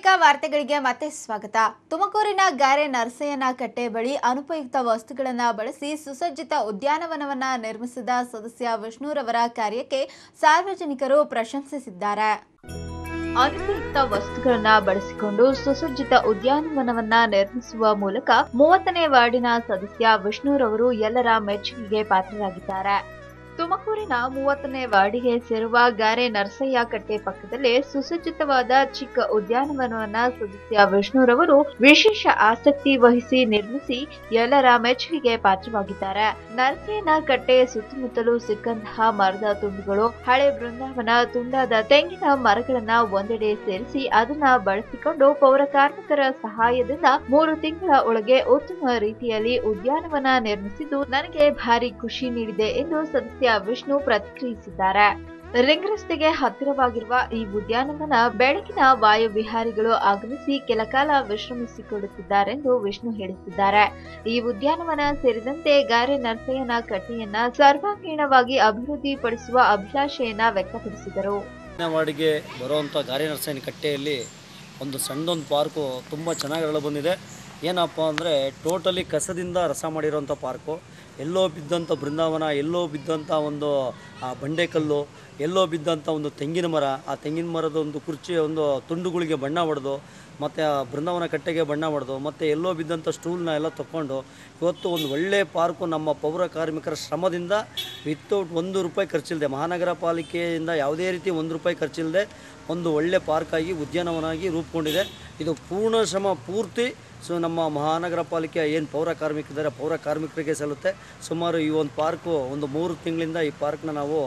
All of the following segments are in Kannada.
ಬಳಿಕ ವಾರ್ತೆಗಳಿಗೆ ಮತ್ತೆ ಸ್ವಾಗತ ತುಮಕೂರಿನ ಗಾರೆ ನರಸಯ್ಯನ ಕಟ್ಟೆ ಬಳಿ ಅನುಪಯುಕ್ತ ವಸ್ತುಗಳನ್ನು ಬಳಸಿ ಸುಸಜ್ಜಿತ ಉದ್ಯಾನವನವನ್ನ ನಿರ್ಮಿಸಿದ ಸದಸ್ಯ ವಿಷ್ಣುರವರ ಕಾರ್ಯಕ್ಕೆ ಸಾರ್ವಜನಿಕರು ಪ್ರಶಂಸಿಸಿದ್ದಾರೆ ಅನುಪಯುಕ್ತ ವಸ್ತುಗಳನ್ನ ಬಳಸಿಕೊಂಡು ಸುಸಜ್ಜಿತ ಉದ್ಯಾನವನವನ್ನ ನಿರ್ಮಿಸುವ ಮೂಲಕ ಮೂವತ್ತನೇ ವಾರ್ಡಿನ ಸದಸ್ಯ ವಿಷ್ಣುರವರು ಎಲ್ಲರ ಮೆಚ್ಚುಗೆಗೆ ಪಾತ್ರರಾಗಿದ್ದಾರೆ ತುಮಕೂರಿನ ಮೂವತ್ತನೇ ವಾರ್ಡಿಗೆ ಸೇರುವ ಗಾರೆ ನರಸಯ್ಯ ಕಟ್ಟೆ ಪಕ್ಕದಲ್ಲೇ ಸುಸಜ್ಜಿತವಾದ ಚಿಕ್ಕ ಉದ್ಯಾನವನವನ್ನ ಸದಸ್ಯ ವಿಷ್ಣುರವರು ವಿಶೇಷ ಆಸಕ್ತಿ ವಹಿಸಿ ನಿರ್ಮಿಸಿ ಎಲ್ಲರ ಮೆಚ್ಚುಗೆಗೆ ಪಾತ್ರವಾಗಿದ್ದಾರೆ ನರಸಯ್ಯನ ಕಟ್ಟೆ ಸುತ್ತಮುತ್ತಲೂ ಸಿಕ್ಕಂತಹ ಮರದ ತುಂಡುಗಳು ಹಳೆ ಬೃಂದಾವನ ತುಂಡಾದ ತೆಂಗಿನ ಮರಗಳನ್ನ ಒಂದೆಡೆ ಸೇರಿಸಿ ಅದನ್ನ ಬಳಸಿಕೊಂಡು ಪೌರ ಕಾರ್ಮಿಕರ ಸಹಾಯದಿಂದ ಮೂರು ತಿಂಗಳ ಒಳಗೆ ಉತ್ತಮ ರೀತಿಯಲ್ಲಿ ಉದ್ಯಾನವನ ನಿರ್ಮಿಸಿದ್ದು ನನಗೆ ಭಾರಿ ಖುಷಿ ನೀಡಿದೆ ಎಂದು ಸದಸ್ಯ ವಿಷ್ಣು ಪ್ರತಿಕ್ರಿಯಿಸಿದ್ದಾರೆ ರಿಂಗ್ ರಸ್ತೆಗೆ ಹತ್ತಿರವಾಗಿರುವ ಈ ಉದ್ಯಾನವನ ಬೆಳಗಿನ ವಾಯು ವಿಹಾರಿಗಳು ಆಗಮಿಸಿ ಕೆಲಕಾಲ ವಿಶ್ರಮಿಸಿಕೊಳ್ಳುತ್ತಿದ್ದಾರೆಂದು ವಿಷ್ಣು ಹೇಳುತ್ತಿದ್ದಾರೆ ಈ ಉದ್ಯಾನವನ ಸೇರಿದಂತೆ ಗಾರೆ ನರಸಯ್ಯನ ಕಟ್ಟೆಯನ್ನ ಸರ್ವಾಂಗೀಣವಾಗಿ ಅಭಿವೃದ್ಧಿಪಡಿಸುವ ಅಭಿಲಾಷೆಯನ್ನ ವ್ಯಕ್ತಪಡಿಸಿದರು ನೇ ವಾರ್ಡಿಗೆ ಬರುವಂಥ ಗಾರಿ ನರಸಯ್ಯನ ಕಟ್ಟೆಯಲ್ಲಿ ಒಂದು ಸಣ್ಣದೊಂದು ಪಾರ್ಕು ತುಂಬ ಚೆನ್ನಾಗಿ ಬಂದಿದೆ ಏನಪ್ಪ ಅಂದರೆ ಟೋಟಲಿ ಕಸದಿಂದ ರಸ ಮಾಡಿರೋಂಥ ಪಾರ್ಕು ಎಲ್ಲೋ ಬಿದ್ದಂಥ ಬೃಂದಾವನ ಎಲ್ಲೋ ಬಿದ್ದಂಥ ಒಂದು ಆ ಬಂಡೆಕಲ್ಲು ಎಲ್ಲೋ ಬಿದ್ದಂಥ ಒಂದು ತೆಂಗಿನ ಮರ ಆ ತೆಂಗಿನ ಮರದ ಒಂದು ಕುರ್ಚಿ ಒಂದು ತುಂಡುಗಳಿಗೆ ಬಣ್ಣ ಹೊಡೆದು ಮತ್ತು ಆ ಬೃಂದಾವನ ಕಟ್ಟೆಗೆ ಬಣ್ಣ ಹೊಡೆದು ಮತ್ತು ಎಲ್ಲೋ ಬಿದ್ದಂಥ ಸ್ಟೂಲ್ನ ಎಲ್ಲ ತಗೊಂಡು ಇವತ್ತು ಒಂದು ಒಳ್ಳೆಯ ಪಾರ್ಕು ನಮ್ಮ ಪೌರ ಕಾರ್ಮಿಕರ ಶ್ರಮದಿಂದ ವಿತೌಟ್ ಒಂದು ರೂಪಾಯಿ ಖರ್ಚಿಲ್ಲದೆ ಮಹಾನಗರ ಪಾಲಿಕೆಯಿಂದ ಯಾವುದೇ ರೀತಿ ಒಂದು ರೂಪಾಯಿ ಖರ್ಚಿಲ್ಲದೆ ಒಂದು ಒಳ್ಳೆ ಪಾರ್ಕಾಗಿ ಉದ್ಯಾನವನಾಗಿ ರೂಪುಗೊಂಡಿದೆ ಇದು ಪೂರ್ಣ ಶ್ರಮ ಪೂರ್ತಿ ಸೊ ನಮ್ಮ ಮಹಾನಗರ ಪಾಲಿಕೆ ಏನು ಪೌರ ಕಾರ್ಮಿಕರಿದ್ದಾರೆ ಪೌರ ಕಾರ್ಮಿಕರಿಗೆ ಸಲ್ಲುತ್ತೆ ಸುಮಾರು ಈ ಒಂದು ಪಾರ್ಕು ಒಂದು ಮೂರು ತಿಂಗಳಿಂದ ಈ ಪಾರ್ಕ್ನ ನಾವು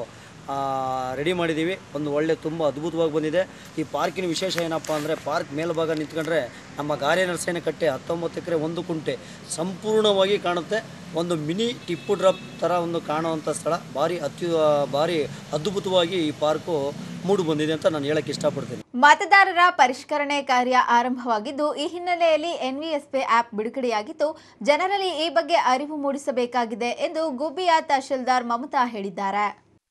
ರೆಡಿ ಮಾಡಿದ್ದೀವಿ ಒಂದು ಒಳ್ಳೆ ತುಂಬ ಅದ್ಭುತವಾಗಿ ಬಂದಿದೆ ಈ ಪಾರ್ಕಿನ ವಿಶೇಷ ಏನಪ್ಪ ಅಂದರೆ ಪಾರ್ಕ್ ಮೇಲ್ಭಾಗ ನಿಂತ್ಕೊಂಡ್ರೆ ನಮ್ಮ ಗಾರೆ ನರಸೇನ ಕಟ್ಟೆ ಹತ್ತೊಂಬತ್ತು ಎಕರೆ ಒಂದು ಕುಂಟೆ ಸಂಪೂರ್ಣವಾಗಿ ಕಾಣುತ್ತೆ ಒಂದು ಮಿನಿ ಟಿಪ್ಪು ಡ್ರಾಪ್ ಥರ ಒಂದು ಕಾಣುವಂಥ ಸ್ಥಳ ಭಾರಿ ಅತ್ಯು ಭಾರಿ ಅದ್ಭುತವಾಗಿ ಈ ಪಾರ್ಕು ಮೂಡು ಬಂದಿದೆ ಅಂತ ನಾನು ಹೇಳಕ್ಕೆ ಇಷ್ಟಪಡ್ತೀನಿ ಮತದಾರರ ಪರಿಷ್ಕರಣೆ ಕಾರ್ಯ ಆರಂಭವಾಗಿದ್ದು ಈ ಹಿನ್ನೆಲೆಯಲ್ಲಿ ಎನ್ವಿಎಸ್ಪಿ ಆಪ್ ಬಿಡುಗಡೆಯಾಗಿದ್ದು ಜನರಲ್ಲಿ ಈ ಬಗ್ಗೆ ಅರಿವು ಮೂಡಿಸಬೇಕಾಗಿದೆ ಎಂದು ಗುಬ್ಬಿಯ ತಹಶೀಲ್ದಾರ್ ಮಮತಾ ಹೇಳಿದ್ದಾರೆ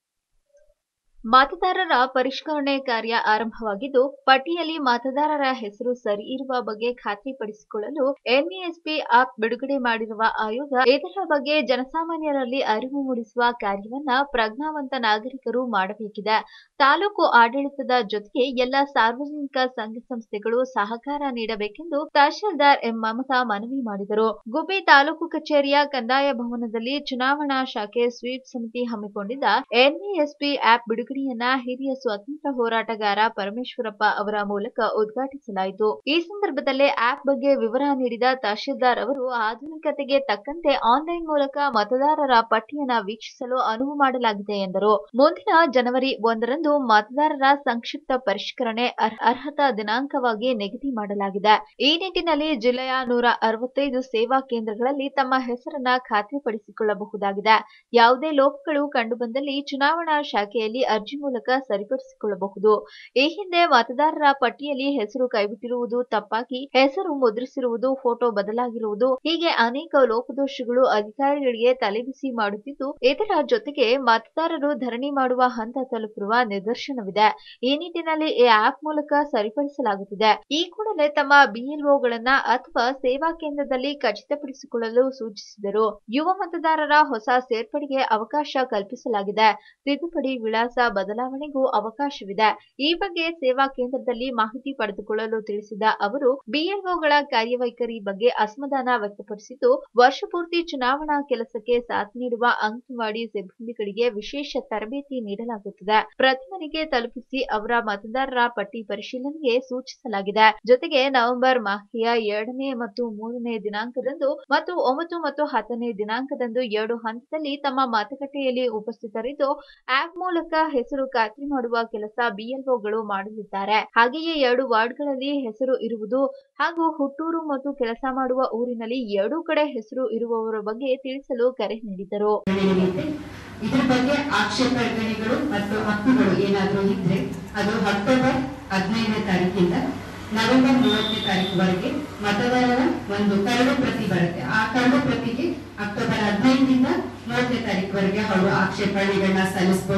ಮತದಾರರ ಪರಿಷ್ಕರಣೆ ಕಾರ್ಯ ಆರಂಭವಾಗಿದ್ದು ಪಟ್ಟಿಯಲ್ಲಿ ಮತದಾರರ ಹೆಸರು ಸರಿ ಇರುವ ಬಗ್ಗೆ ಖಾತ್ರಿಪಡಿಸಿಕೊಳ್ಳಲು ಎನ್ಇಎಸ್ಪಿ ಆಪ್ ಬಿಡುಗಡೆ ಮಾಡಿರುವ ಆಯೋಗ ಇದರ ಬಗ್ಗೆ ಜನಸಾಮಾನ್ಯರಲ್ಲಿ ಅರಿವು ಮೂಡಿಸುವ ಕಾರ್ಯವನ್ನ ಪ್ರಜ್ಞಾವಂತ ನಾಗರಿಕರು ಮಾಡಬೇಕಿದೆ ತಾಲೂಕು ಆಡಳಿತದ ಜೊತೆಗೆ ಎಲ್ಲ ಸಾರ್ವಜನಿಕ ಸಂಘ ಸಂಸ್ಥೆಗಳು ಸಹಕಾರ ನೀಡಬೇಕೆಂದು ತಹಶೀಲ್ದಾರ್ ಎಂ ಮಮತಾ ಮನವಿ ಮಾಡಿದರು ಗುಬ್ಬಿ ತಾಲೂಕು ಕಚೇರಿಯ ಕಂದಾಯ ಭವನದಲ್ಲಿ ಚುನಾವಣಾ ಶಾಖೆ ಸ್ವೀಪ್ ಸಮಿತಿ ಹಮ್ಮಿಕೊಂಡಿದ್ದ ಎನ್ಇಎಸ್ಪಿ ಆಪ್ ಬಿಡುಗಡೆಯನ್ನ ಹಿರಿಯ ಸ್ವಾತಂತ್ರ್ಯ ಹೋರಾಟಗಾರ ಪರಮೇಶ್ವರಪ್ಪ ಅವರ ಮೂಲಕ ಉದ್ಘಾಟಿಸಲಾಯಿತು ಈ ಸಂದರ್ಭದಲ್ಲೇ ಆಪ್ ಬಗ್ಗೆ ವಿವರ ನೀಡಿದ ತಹಶೀಲ್ದಾರ್ ಅವರು ಆಧುನಿಕತೆಗೆ ತಕ್ಕಂತೆ ಆನ್ಲೈನ್ ಮೂಲಕ ಮತದಾರರ ಪಟ್ಟಿಯನ್ನ ವೀಕ್ಷಿಸಲು ಅನುವು ಮಾಡಲಾಗಿದೆ ಎಂದರು ಮುಂದಿನ ಜನವರಿ ಒಂದರಂದು ಮತದಾರರ ಸಂಕ್ಷಿಪ್ತ ಪರಿಷ್ಕರಣೆ ಅರ್- ಅರ್ಹತಾ ದಿನಾಂಕವಾಗಿ ನಿಗದಿ ಮಾಡಲಾಗಿದೆ ಈ ನಿಟ್ಟಿನಲ್ಲಿ ಜಿಲ್ಲೆಯ ನೂರ ಅರವತ್ತೈದು ಸೇವಾ ಕೇಂದ್ರಗಳಲ್ಲಿ ತಮ್ಮ ಹೆಸರನ್ನ ಖಾತ್ರಿಪಡಿಸಿಕೊಳ್ಳಬಹುದಾಗಿದೆ ಯಾವುದೇ ಲೋಪಗಳು ಕಂಡುಬಂದಲ್ಲಿ ಚುನಾವಣಾ ಶಾಖೆಯಲ್ಲಿ ಅರ್ಜಿ ಮೂಲಕ ಸರಿಪಡಿಸಿಕೊಳ್ಳಬಹುದು ಈ ಹಿಂದೆ ಮತದಾರರ ಪಟ್ಟಿಯಲ್ಲಿ ಹೆಸರು ಕೈಬಿಟ್ಟಿರುವುದು ತಪ್ಪಾಗಿ ಹೆಸರು ಮುದ್ರಿಸಿರುವುದು ಫೋಟೋ ಬದಲಾಗಿರುವುದು ಹೀಗೆ ಅನೇಕ ಲೋಪದೋಷಗಳು ಅಧಿಕಾರಿಗಳಿಗೆ ತಲೆಬಿಸಿ ಮಾಡುತ್ತಿದ್ದು ಇದರ ಜೊತೆಗೆ ಮತದಾರರು ಧರಣಿ ಮಾಡುವ ಹಂತ ತಲುಪಿರುವ ನಿದರ್ಶನವಿದೆ ಈ ನಿಟ್ಟಿನಲ್ಲಿ ಈ ಆಪ್ ಮೂಲಕ ಸರಿಪಡಿಸಲಾಗುತ್ತಿದೆ ಈ ಕೂಡಲೇ ತಮ್ಮ ಬಿಎಲ್ಒಗಳನ್ನ ಅಥವಾ ಸೇವಾ ಕೇಂದ್ರದಲ್ಲಿ ಖಚಿತಪಡಿಸಿಕೊಳ್ಳಲು ಸೂಚಿಸಿದರು ಯುವ ಮತದಾರರ ಹೊಸ ಸೇರ್ಪಡೆಗೆ ಅವಕಾಶ ಕಲ್ಪಿಸಲಾಗಿದೆ ತಿದ್ದುಪಡಿ ವಿಳಾಸ ಬದಲಾವಣೆಗೂ ಅವಕಾಶವಿದೆ ಈ ಬಗ್ಗೆ ಸೇವಾ ಕೇಂದ್ರದಲ್ಲಿ ಮಾಹಿತಿ ಪಡೆದುಕೊಳ್ಳಲು ತಿಳಿಸಿದ ಅವರು ಬಿಎಲ್ಒಗಳ ಕಾರ್ಯವೈಖರಿ ಬಗ್ಗೆ ಅಸಮಾಧಾನ ವ್ಯಕ್ತಪಡಿಸಿದ್ದು ವರ್ಷ ಪೂರ್ತಿ ಚುನಾವಣಾ ಕೆಲಸಕ್ಕೆ ಸಾಥ್ ನೀಡುವ ಅಂಗನವಾಡಿ ಸಿಬ್ಬಂದಿಗಳಿಗೆ ವಿಶೇಷ ತರಬೇತಿ ನೀಡಲಾಗುತ್ತದೆ ಪ್ರತಿ ಮನೆಗೆ ತಲುಪಿಸಿ ಅವರ ಮತದಾರರ ಪಟ್ಟಿ ಪರಿಶೀಲನೆಗೆ ಸೂಚಿಸಲಾಗಿದೆ ಜೊತೆಗೆ ನವೆಂಬರ್ ಮಾಹೆಯ ಎರಡನೇ ಮತ್ತು ಮೂರನೇ ದಿನಾಂಕದಂದು ಮತ್ತು ಒಂಬತ್ತು ಮತ್ತು ಹತ್ತನೇ ದಿನಾಂಕದಂದು ಎರಡು ಹಂತದಲ್ಲಿ ತಮ್ಮ ಮತಗಟ್ಟೆಯಲ್ಲಿ ಉಪಸ್ಥಿತರಿದ್ದು ಆಪ್ ಮೂಲಕ ಹೆಸರು ಖಾತ್ರಿ ಮಾಡುವ ಕೆಲಸ ಬಿಎಲ್ಒಗಳು ಮಾಡಲಿದ್ದಾರೆ ಹಾಗೆಯೇ ಎರಡು ವಾರ್ಡ್ಗಳಲ್ಲಿ ಹೆಸರು ಇರುವುದು ಹಾಗೂ ಹುಟ್ಟೂರು ಮತ್ತು ಕೆಲಸ ಮಾಡುವ ಊರಿನಲ್ಲಿ ಎರಡೂ ಕಡೆ ಹೆಸರು ಇರುವವರ ಬಗ್ಗೆ ತಿಳಿಸಲು ಕರೆ ನೀಡಿದರು ನಡೆಯಲಿದೆ ಇದ್ರ ಬಗ್ಗೆ ಆಕ್ಷೇಪಣೆಗಳು ಮತ್ತು ಹಕ್ಕುಗಳು ಏನಾದರೂ ಇದ್ರೆ ಅದು ಅಕ್ಟೋಬರ್ ಹದಿನೈದನೇ ತಾರೀಕಿಂದ ನವೆಂಬರ್ ಮೂವತ್ತನೇ ತಾರೀಕುವರೆಗೆ ಮತದಾರರ ಒಂದು ಕರಡು ಪ್ರತಿ ಬರುತ್ತೆ ಆ ಕರಡು ಪ್ರತಿಗೆ ಅಕ್ಟೋಬರ್ ಹದಿನೈದರಿಂದ ಮೂವತ್ತನೇ ತಾರೀಕುವರೆಗೆ ಅವರು ಆಕ್ಷೇಪಣೆಗಳನ್ನ ಸಲ್ಲಿಸಬಹುದು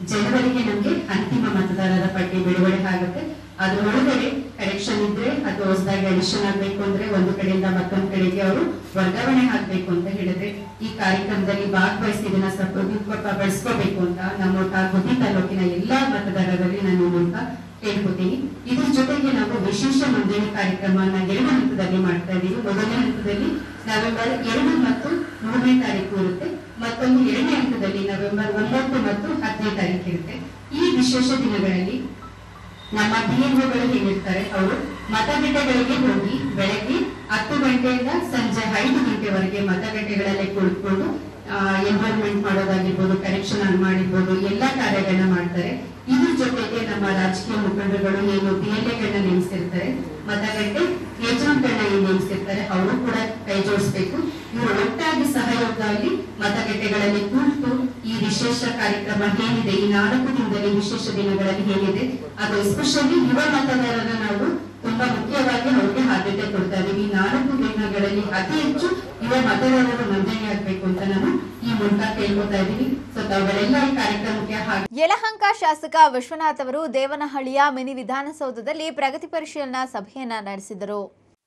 ಜನವರಿಗೆ ನಮಗೆ ಅಂತಿಮ ಮತದಾರರ ಪಟ್ಟಿ ಬಿಡುಗಡೆ ಆಗುತ್ತೆ ಅದ್ರ ಒಳಗಡೆ ಕರೆಕ್ಷನ್ ಇದ್ರೆ ಅಥವಾ ಹೊಸದಾಗಿ ಅಡಿಷನ್ ಆಗ್ಬೇಕು ಅಂದ್ರೆ ಒಂದು ಕಡೆಯಿಂದ ಮತ್ತೊಂದು ಕಡೆಗೆ ಅವರು ವರ್ಗಾವಣೆ ಆಗ್ಬೇಕು ಅಂತ ಹೇಳಿದ್ರೆ ಈ ಕಾರ್ಯಕ್ರಮದಲ್ಲಿ ಭಾಗವಹಿಸಿ ಇದನ್ನ ಸ್ವಲ್ಪ ಬಳಸ್ಕೋಬೇಕು ಅಂತ ನಮ್ಮ ಗುಬ್ಬಿ ತಾಲೂಕಿನ ಎಲ್ಲಾ ಮತದಾರರಲ್ಲಿ ನಾನು ಮೂಲಕ ಕೇಳ್ಕೊತೀನಿ ಇದ್ರ ಜೊತೆಗೆ ನಾವು ವಿಶೇಷ ನೋಂದಣಿ ಕಾರ್ಯಕ್ರಮವನ್ನ ಎರಡು ಹಂತದಲ್ಲಿ ಮಾಡ್ತಾ ಇದ್ದೀವಿ ಮೊದಲನೇ ಹಂತದಲ್ಲಿ ನವೆಂಬರ್ ಎರಡು ಮತ್ತು ಮೂರನೇ ತಾರೀಕು ಇರುತ್ತೆ ಮತ್ತೊಂದು ಎರಡನೇ ಹಂತದಲ್ಲಿ ನವೆಂಬರ್ ಒಂಬತ್ತು ಮತ್ತು ಹತ್ತನೇ ತಾರೀಕು ಇರುತ್ತೆ ಈ ವಿಶೇಷ ದಿನಗಳಲ್ಲಿ ನಮ್ಮ ಡಿಎಂಒಗಳು ಏನಿರ್ತಾರೆ ಅವರು ಮತಗಟ್ಟೆಗಳಿಗೆ ಹೋಗಿ ಬೆಳಗ್ಗೆ ಹತ್ತು ಗಂಟೆಯಿಂದ ಸಂಜೆ ಐದು ಗಂಟೆವರೆಗೆ ಮತಗಟ್ಟೆಗಳಲ್ಲೇ ಕುಳಿತುಕೊಂಡು ಎನ್ರೋಲ್ಮೆಂಟ್ ಮಾಡೋದಾಗಿರ್ಬೋದು ಕರೆಕ್ಷನ್ ಮಾಡಿರ್ಬೋದು ಎಲ್ಲಾ ಕಾರ್ಯಗಳನ್ನ ಮಾಡ್ತಾರೆ ಇದ್ರ ಜೊತೆಗೆ ನಮ್ಮ ರಾಜಕೀಯ ಮುಖಂಡರುಗಳು ಏನು ಬಿ ಎಲ್ ಎಗಳನ್ನ ನೇಮಿಸಿರ್ತಾರೆ ಮತಗಟ್ಟೆ ಏಜೆಂಟ್ಗಳನ್ನ ಏನ್ ನೇಮಿಸಿರ್ತಾರೆ ಅವರು ಕೂಡ ಕೈ ಜೋಡಿಸ್ಬೇಕು ಇವರು ಒಟ್ಟಾಗಿ ಸಹಯೋಗದಲ್ಲಿ ಮತಗಟ್ಟೆಗಳಲ್ಲಿ ಕುಳಿತು ಈ ವಿಶೇಷ ಕಾರ್ಯಕ್ರಮ ಏನಿದೆ ಈ ನಾಲ್ಕು ದಿನದಲ್ಲಿ ವಿಶೇಷ ದಿನಗಳಲ್ಲಿ ಏನಿದೆ ಅದು ಎಸ್ಪೆಷಲಿ ಯುವ ಮತದಾರರ ನಾವು ತುಂಬಾ ಮುಖ್ಯವಾಗಿ ಅವ್ರಿಗೆ ಆದ್ಯತೆ ಕೊಡ್ತಾ ಇದೀವಿ ಈ ನಾಲ್ಕು ದಿನಗಳಲ್ಲಿ ಅತಿ ಹೆಚ್ಚು ಯುವ ಮತದಾರರು ನೋಂದಣಿ ಆಗ್ಬೇಕು ಅಂತ ನಾನು ಈ ಮೂಲಕ ಕೇಳ್ಕೊತಾ ಇದೀವಿ ಸೊ ತಾವುಗಳೆಲ್ಲ ಈ ಕಾರ್ಯಕ್ರಮಕ್ಕೆ ಹಾಗೆ ಯಲಹಂಕ ಶಾಸಕ ವಿಶ್ವನಾಥ್ ಅವರು ದೇವನಹಳ್ಳಿಯ ಮಿನಿ ವಿಧಾನಸೌಧದಲ್ಲಿ ಪ್ರಗತಿ ಪರಿಶೀಲನಾ ಸಭೆಯನ್ನ ನಡೆಸಿದರು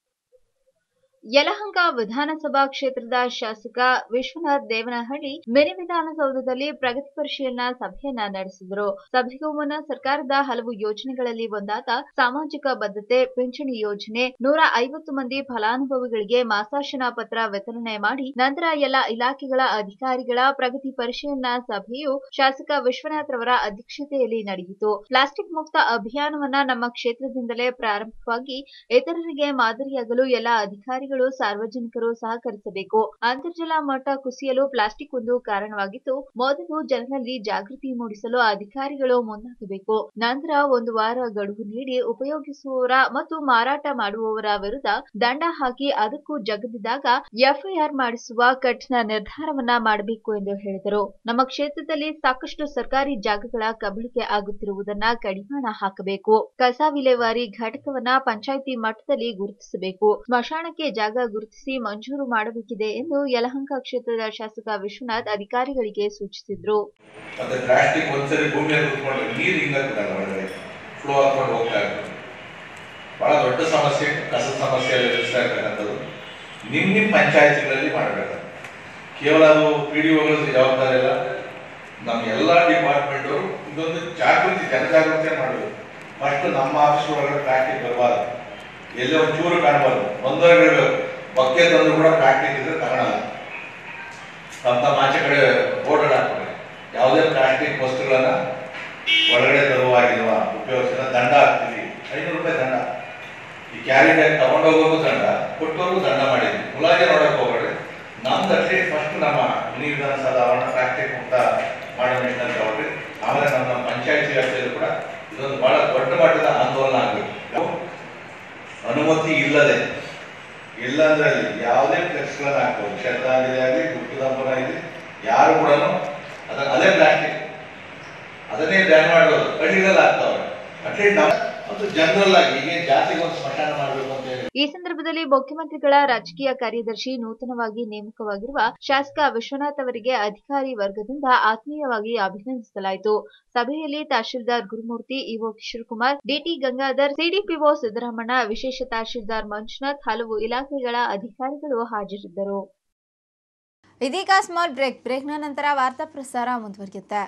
ಯಲಹಂಕ ವಿಧಾನಸಭಾ ಕ್ಷೇತ್ರದ ಶಾಸಕ ವಿಶ್ವನಾಥ್ ದೇವನಹಳ್ಳಿ ಮಿನಿ ವಿಧಾನಸೌಧದಲ್ಲಿ ಪ್ರಗತಿ ಪರಿಶೀಲನಾ ಸಭೆಯನ್ನ ನಡೆಸಿದರು ಸಭೆಗೂ ಮುನ್ನ ಸರ್ಕಾರದ ಹಲವು ಯೋಜನೆಗಳಲ್ಲಿ ಒಂದಾದ ಸಾಮಾಜಿಕ ಬದ್ಧತೆ ಪಿಂಚಣಿ ಯೋಜನೆ ನೂರ ಐವತ್ತು ಮಂದಿ ಫಲಾನುಭವಿಗಳಿಗೆ ಮಾಸಾಶನ ಪತ್ರ ವಿತರಣೆ ಮಾಡಿ ನಂತರ ಎಲ್ಲ ಇಲಾಖೆಗಳ ಅಧಿಕಾರಿಗಳ ಪ್ರಗತಿ ಪರಿಶೀಲನಾ ಸಭೆಯು ಶಾಸಕ ವಿಶ್ವನಾಥ್ ರವರ ಅಧ್ಯಕ್ಷತೆಯಲ್ಲಿ ನಡೆಯಿತು ಪ್ಲಾಸ್ಟಿಕ್ ಮುಕ್ತ ಅಭಿಯಾನವನ್ನ ನಮ್ಮ ಕ್ಷೇತ್ರದಿಂದಲೇ ಪ್ರಾರಂಭವಾಗಿ ಇತರರಿಗೆ ಮಾದರಿಯಾಗಲು ಎಲ್ಲ ಅಧಿಕಾರಿಗಳು ಸಾರ್ವಜನಿಕರು ಸಹಕರಿಸಬೇಕು ಅಂತರ್ಜಲ ಮಟ್ಟ ಕುಸಿಯಲು ಪ್ಲಾಸ್ಟಿಕ್ ಒಂದು ಕಾರಣವಾಗಿದ್ದು ಮೊದಲು ಜನರಲ್ಲಿ ಜಾಗೃತಿ ಮೂಡಿಸಲು ಅಧಿಕಾರಿಗಳು ಮುಂದಾಗಬೇಕು ನಂತರ ಒಂದು ವಾರ ಗಡುವು ನೀಡಿ ಉಪಯೋಗಿಸುವವರ ಮತ್ತು ಮಾರಾಟ ಮಾಡುವವರ ವಿರುದ್ಧ ದಂಡ ಹಾಕಿ ಅದಕ್ಕೂ ಜಗದಿದ್ದಾಗ ಎಫ್ಐಆರ್ ಮಾಡಿಸುವ ಕಠಿಣ ನಿರ್ಧಾರವನ್ನ ಮಾಡಬೇಕು ಎಂದು ಹೇಳಿದರು ನಮ್ಮ ಕ್ಷೇತ್ರದಲ್ಲಿ ಸಾಕಷ್ಟು ಸರ್ಕಾರಿ ಜಾಗಗಳ ಕಬಳಿಕೆ ಆಗುತ್ತಿರುವುದನ್ನ ಕಡಿವಾಣ ಹಾಕಬೇಕು ಕಸ ವಿಲೇವಾರಿ ಘಟಕವನ್ನ ಪಂಚಾಯಿತಿ ಮಟ್ಟದಲ್ಲಿ ಗುರುತಿಸಬೇಕು ಸ್ಮಶಾನಕ್ಕೆ ಜಾಗ ಗುರುತಿಸಿ ಮಂಜೂರು ಮಾಡಬೇಕಿದೆ ಎಂದು ಯಲಹಂಕ ಕ್ಷೇತ್ರದ ಶಾಸಕ ವಿಶ್ವನಾಥ್ ಅಧಿಕಾರಿಗಳಿಗೆ ಸೂಚಿಸಿದ್ರು ಮತ್ತೆ ಪ್ಲಾಸ್ಟಿಕ್ ಒಂದ್ಸರಿ ಭೂಮಿಯಲ್ಲಿ ಕುತ್ಕೊಂಡ್ರೆ ನೀರು ಹಿಂಗಾಗ್ತದಲ್ಲ ಒಳಗಡೆ ಫ್ಲೋ ಹಾಕೊಂಡು ಹೋಗ್ತಾ ಇರ್ತದೆ ಬಹಳ ದೊಡ್ಡ ಸಮಸ್ಯೆ ಕಸದ ಸಮಸ್ಯೆ ಎಲ್ಲ ಎದುರಿಸ್ತಾ ಇರ್ತಕ್ಕಂಥದ್ದು ನಿಮ್ಮ ನಿಮ್ಮ ಪಂಚಾಯತಿಗಳಲ್ಲಿ ಮಾಡಬೇಕು ಕೇವಲ ಅದು ಪಿ ಡಿ ಒಗಳ ಜವಾಬ್ದಾರಿ ಅಲ್ಲ ನಮ್ಮ ಎಲ್ಲ ಡಿಪಾರ್ಟ್ಮೆಂಟ್ ಇದೊಂದು ಜಾಗೃತಿ ಜನಜಾಗೃತಿ ಮಾಡಬೇಕು ಫಸ್ಟ್ ನಮ್ಮ ಆಫೀಸ್ ಒಳಗಡೆ ಪ್ಲಾಸ್ಟಿಕ್ ಬರಬಾರ್ದು ಎಲ್ಲೇ ಒಂದು ಚೂರು ಕಾಣಬಾರ್ದು ಬಂದವರಿಗೆ ಬಕ್ಕೆ ತಂದು ಕೂಡ ಪ್ಲಾಸ್ಟಿಕ್ ಇದ್ರೆ ತಗೊಳಲ್ಲ ತಮ್ಮ ತಮ್ಮ ಆಚೆ ಕಡೆ ಬೋರ್ಡ್ ಹಾಕ್ತಾರೆ ಯಾವುದೇ ಪ್ಲಾಸ್ಟಿಕ್ ವಸ್ತುಗಳನ್ನ ಒಳಗಡೆ ತರುವಾಗಿರುವ ಉಪಯೋಗಿಸಿದ ದಂಡ ಹಾಕ್ತೀವಿ ಐನೂರು ರೂಪಾಯಿ ದಂಡ ಈ ಕ್ಯಾರಿ ಬ್ಯಾಗ್ ತಗೊಂಡೋಗೋರ್ಗೂ ದಂಡ ಕೊಟ್ಟೋರ್ಗೂ ದಂಡ ಮಾಡಿದ್ವಿ ಮುಲಾಜೆ ನೋಡಕ್ ಹೋಗ್ಬೇಡಿ ನಮ್ದು ಅಟ್ಲೀಸ್ಟ್ ಫಸ್ಟ್ ನಮ್ಮ ಮಿನಿ ವಿಧಾನಸೌಧ ಆವರಣ ಪ್ಲಾಸ್ಟಿಕ್ ಮುಕ್ತ ಮಾಡೋ ನಿಟ್ಟಿನಲ್ಲಿ ತಗೊಂಡ್ರಿ ಆಮೇಲೆ ನಮ್ಮ ನಮ್ಮ ಪಂಚಾಯತಿ ವ್ಯಾಪ್ತಿಯಲ್ಲೂ ಕೂಡ ಇದೊಂದು ಬಹಳ ದೊಡ್ಡ ಮಟ್ಟದ ಆಂದೋಲನ ಆಗಬೇಕು ಅನುಮತಿ ಇಲ್ಲದೆ ಇಲ್ಲ ಅಂದ್ರೆ ಅಲ್ಲಿ ಯಾವುದೇ ಫ್ಲೆಕ್ಸ್ಗಳನ್ನ ಹಾಕ್ಬೋದು ಶ್ರದ್ಧಾಂಜಲಿ ಆಗಲಿ ಗುಪ್ತದಂಬರ ಆಗಲಿ ಯಾರು ಕೂಡ ಅದ ಅದೇ ಪ್ಲಾಸ್ಟಿಕ್ ಅದನ್ನೇ ಬ್ಯಾನ್ ಮಾಡೋದು ಕಡಿಗಳಲ್ಲಿ ಆಗ್ತಾವೆ ಅಟ್ಲೀಸ್ಟ್ ನಾವು ಮತ್ತು ಜನರಲ್ ಆಗಿ ಈಗ ಜಾತಿಗೆ ಒಂದು ಸ್ಮಶಾನ ಮಾಡಬೇಕು ಅಂತ ಹೇಳಿ ಈ ಸಂದರ್ಭದಲ್ಲಿ ಮುಖ್ಯಮಂತ್ರಿಗಳ ರಾಜಕೀಯ ಕಾರ್ಯದರ್ಶಿ ನೂತನವಾಗಿ ನೇಮಕವಾಗಿರುವ ಶಾಸಕ ವಿಶ್ವನಾಥ್ ಅವರಿಗೆ ಅಧಿಕಾರಿ ವರ್ಗದಿಂದ ಆತ್ಮೀಯವಾಗಿ ಅಭಿನಂದಿಸಲಾಯಿತು ಸಭೆಯಲ್ಲಿ tahsildar Gurumurthy EO Kishore Kumar DT Gangadhar CDPO Siddaramanna ವಿಶೇಷ ತಹಶೀಲ್ದಾರ್ ಮಂಜುನಾಥ್ ಹಲವು ಇಲಾಖೆಗಳ ಅಧಿಕಾರಿಗಳು ಹಾಜರಿದ್ದರು ಇದೀಗ ಸ್ಮಾಲ್ ಬ್ರೇಕ್ ಬ್ರೇಕ್ನ ನಂತರ ವಾರ್ತಾ ಪ್ರಸಾರ ಮುಂದುವರಿಯುತ್ತೆ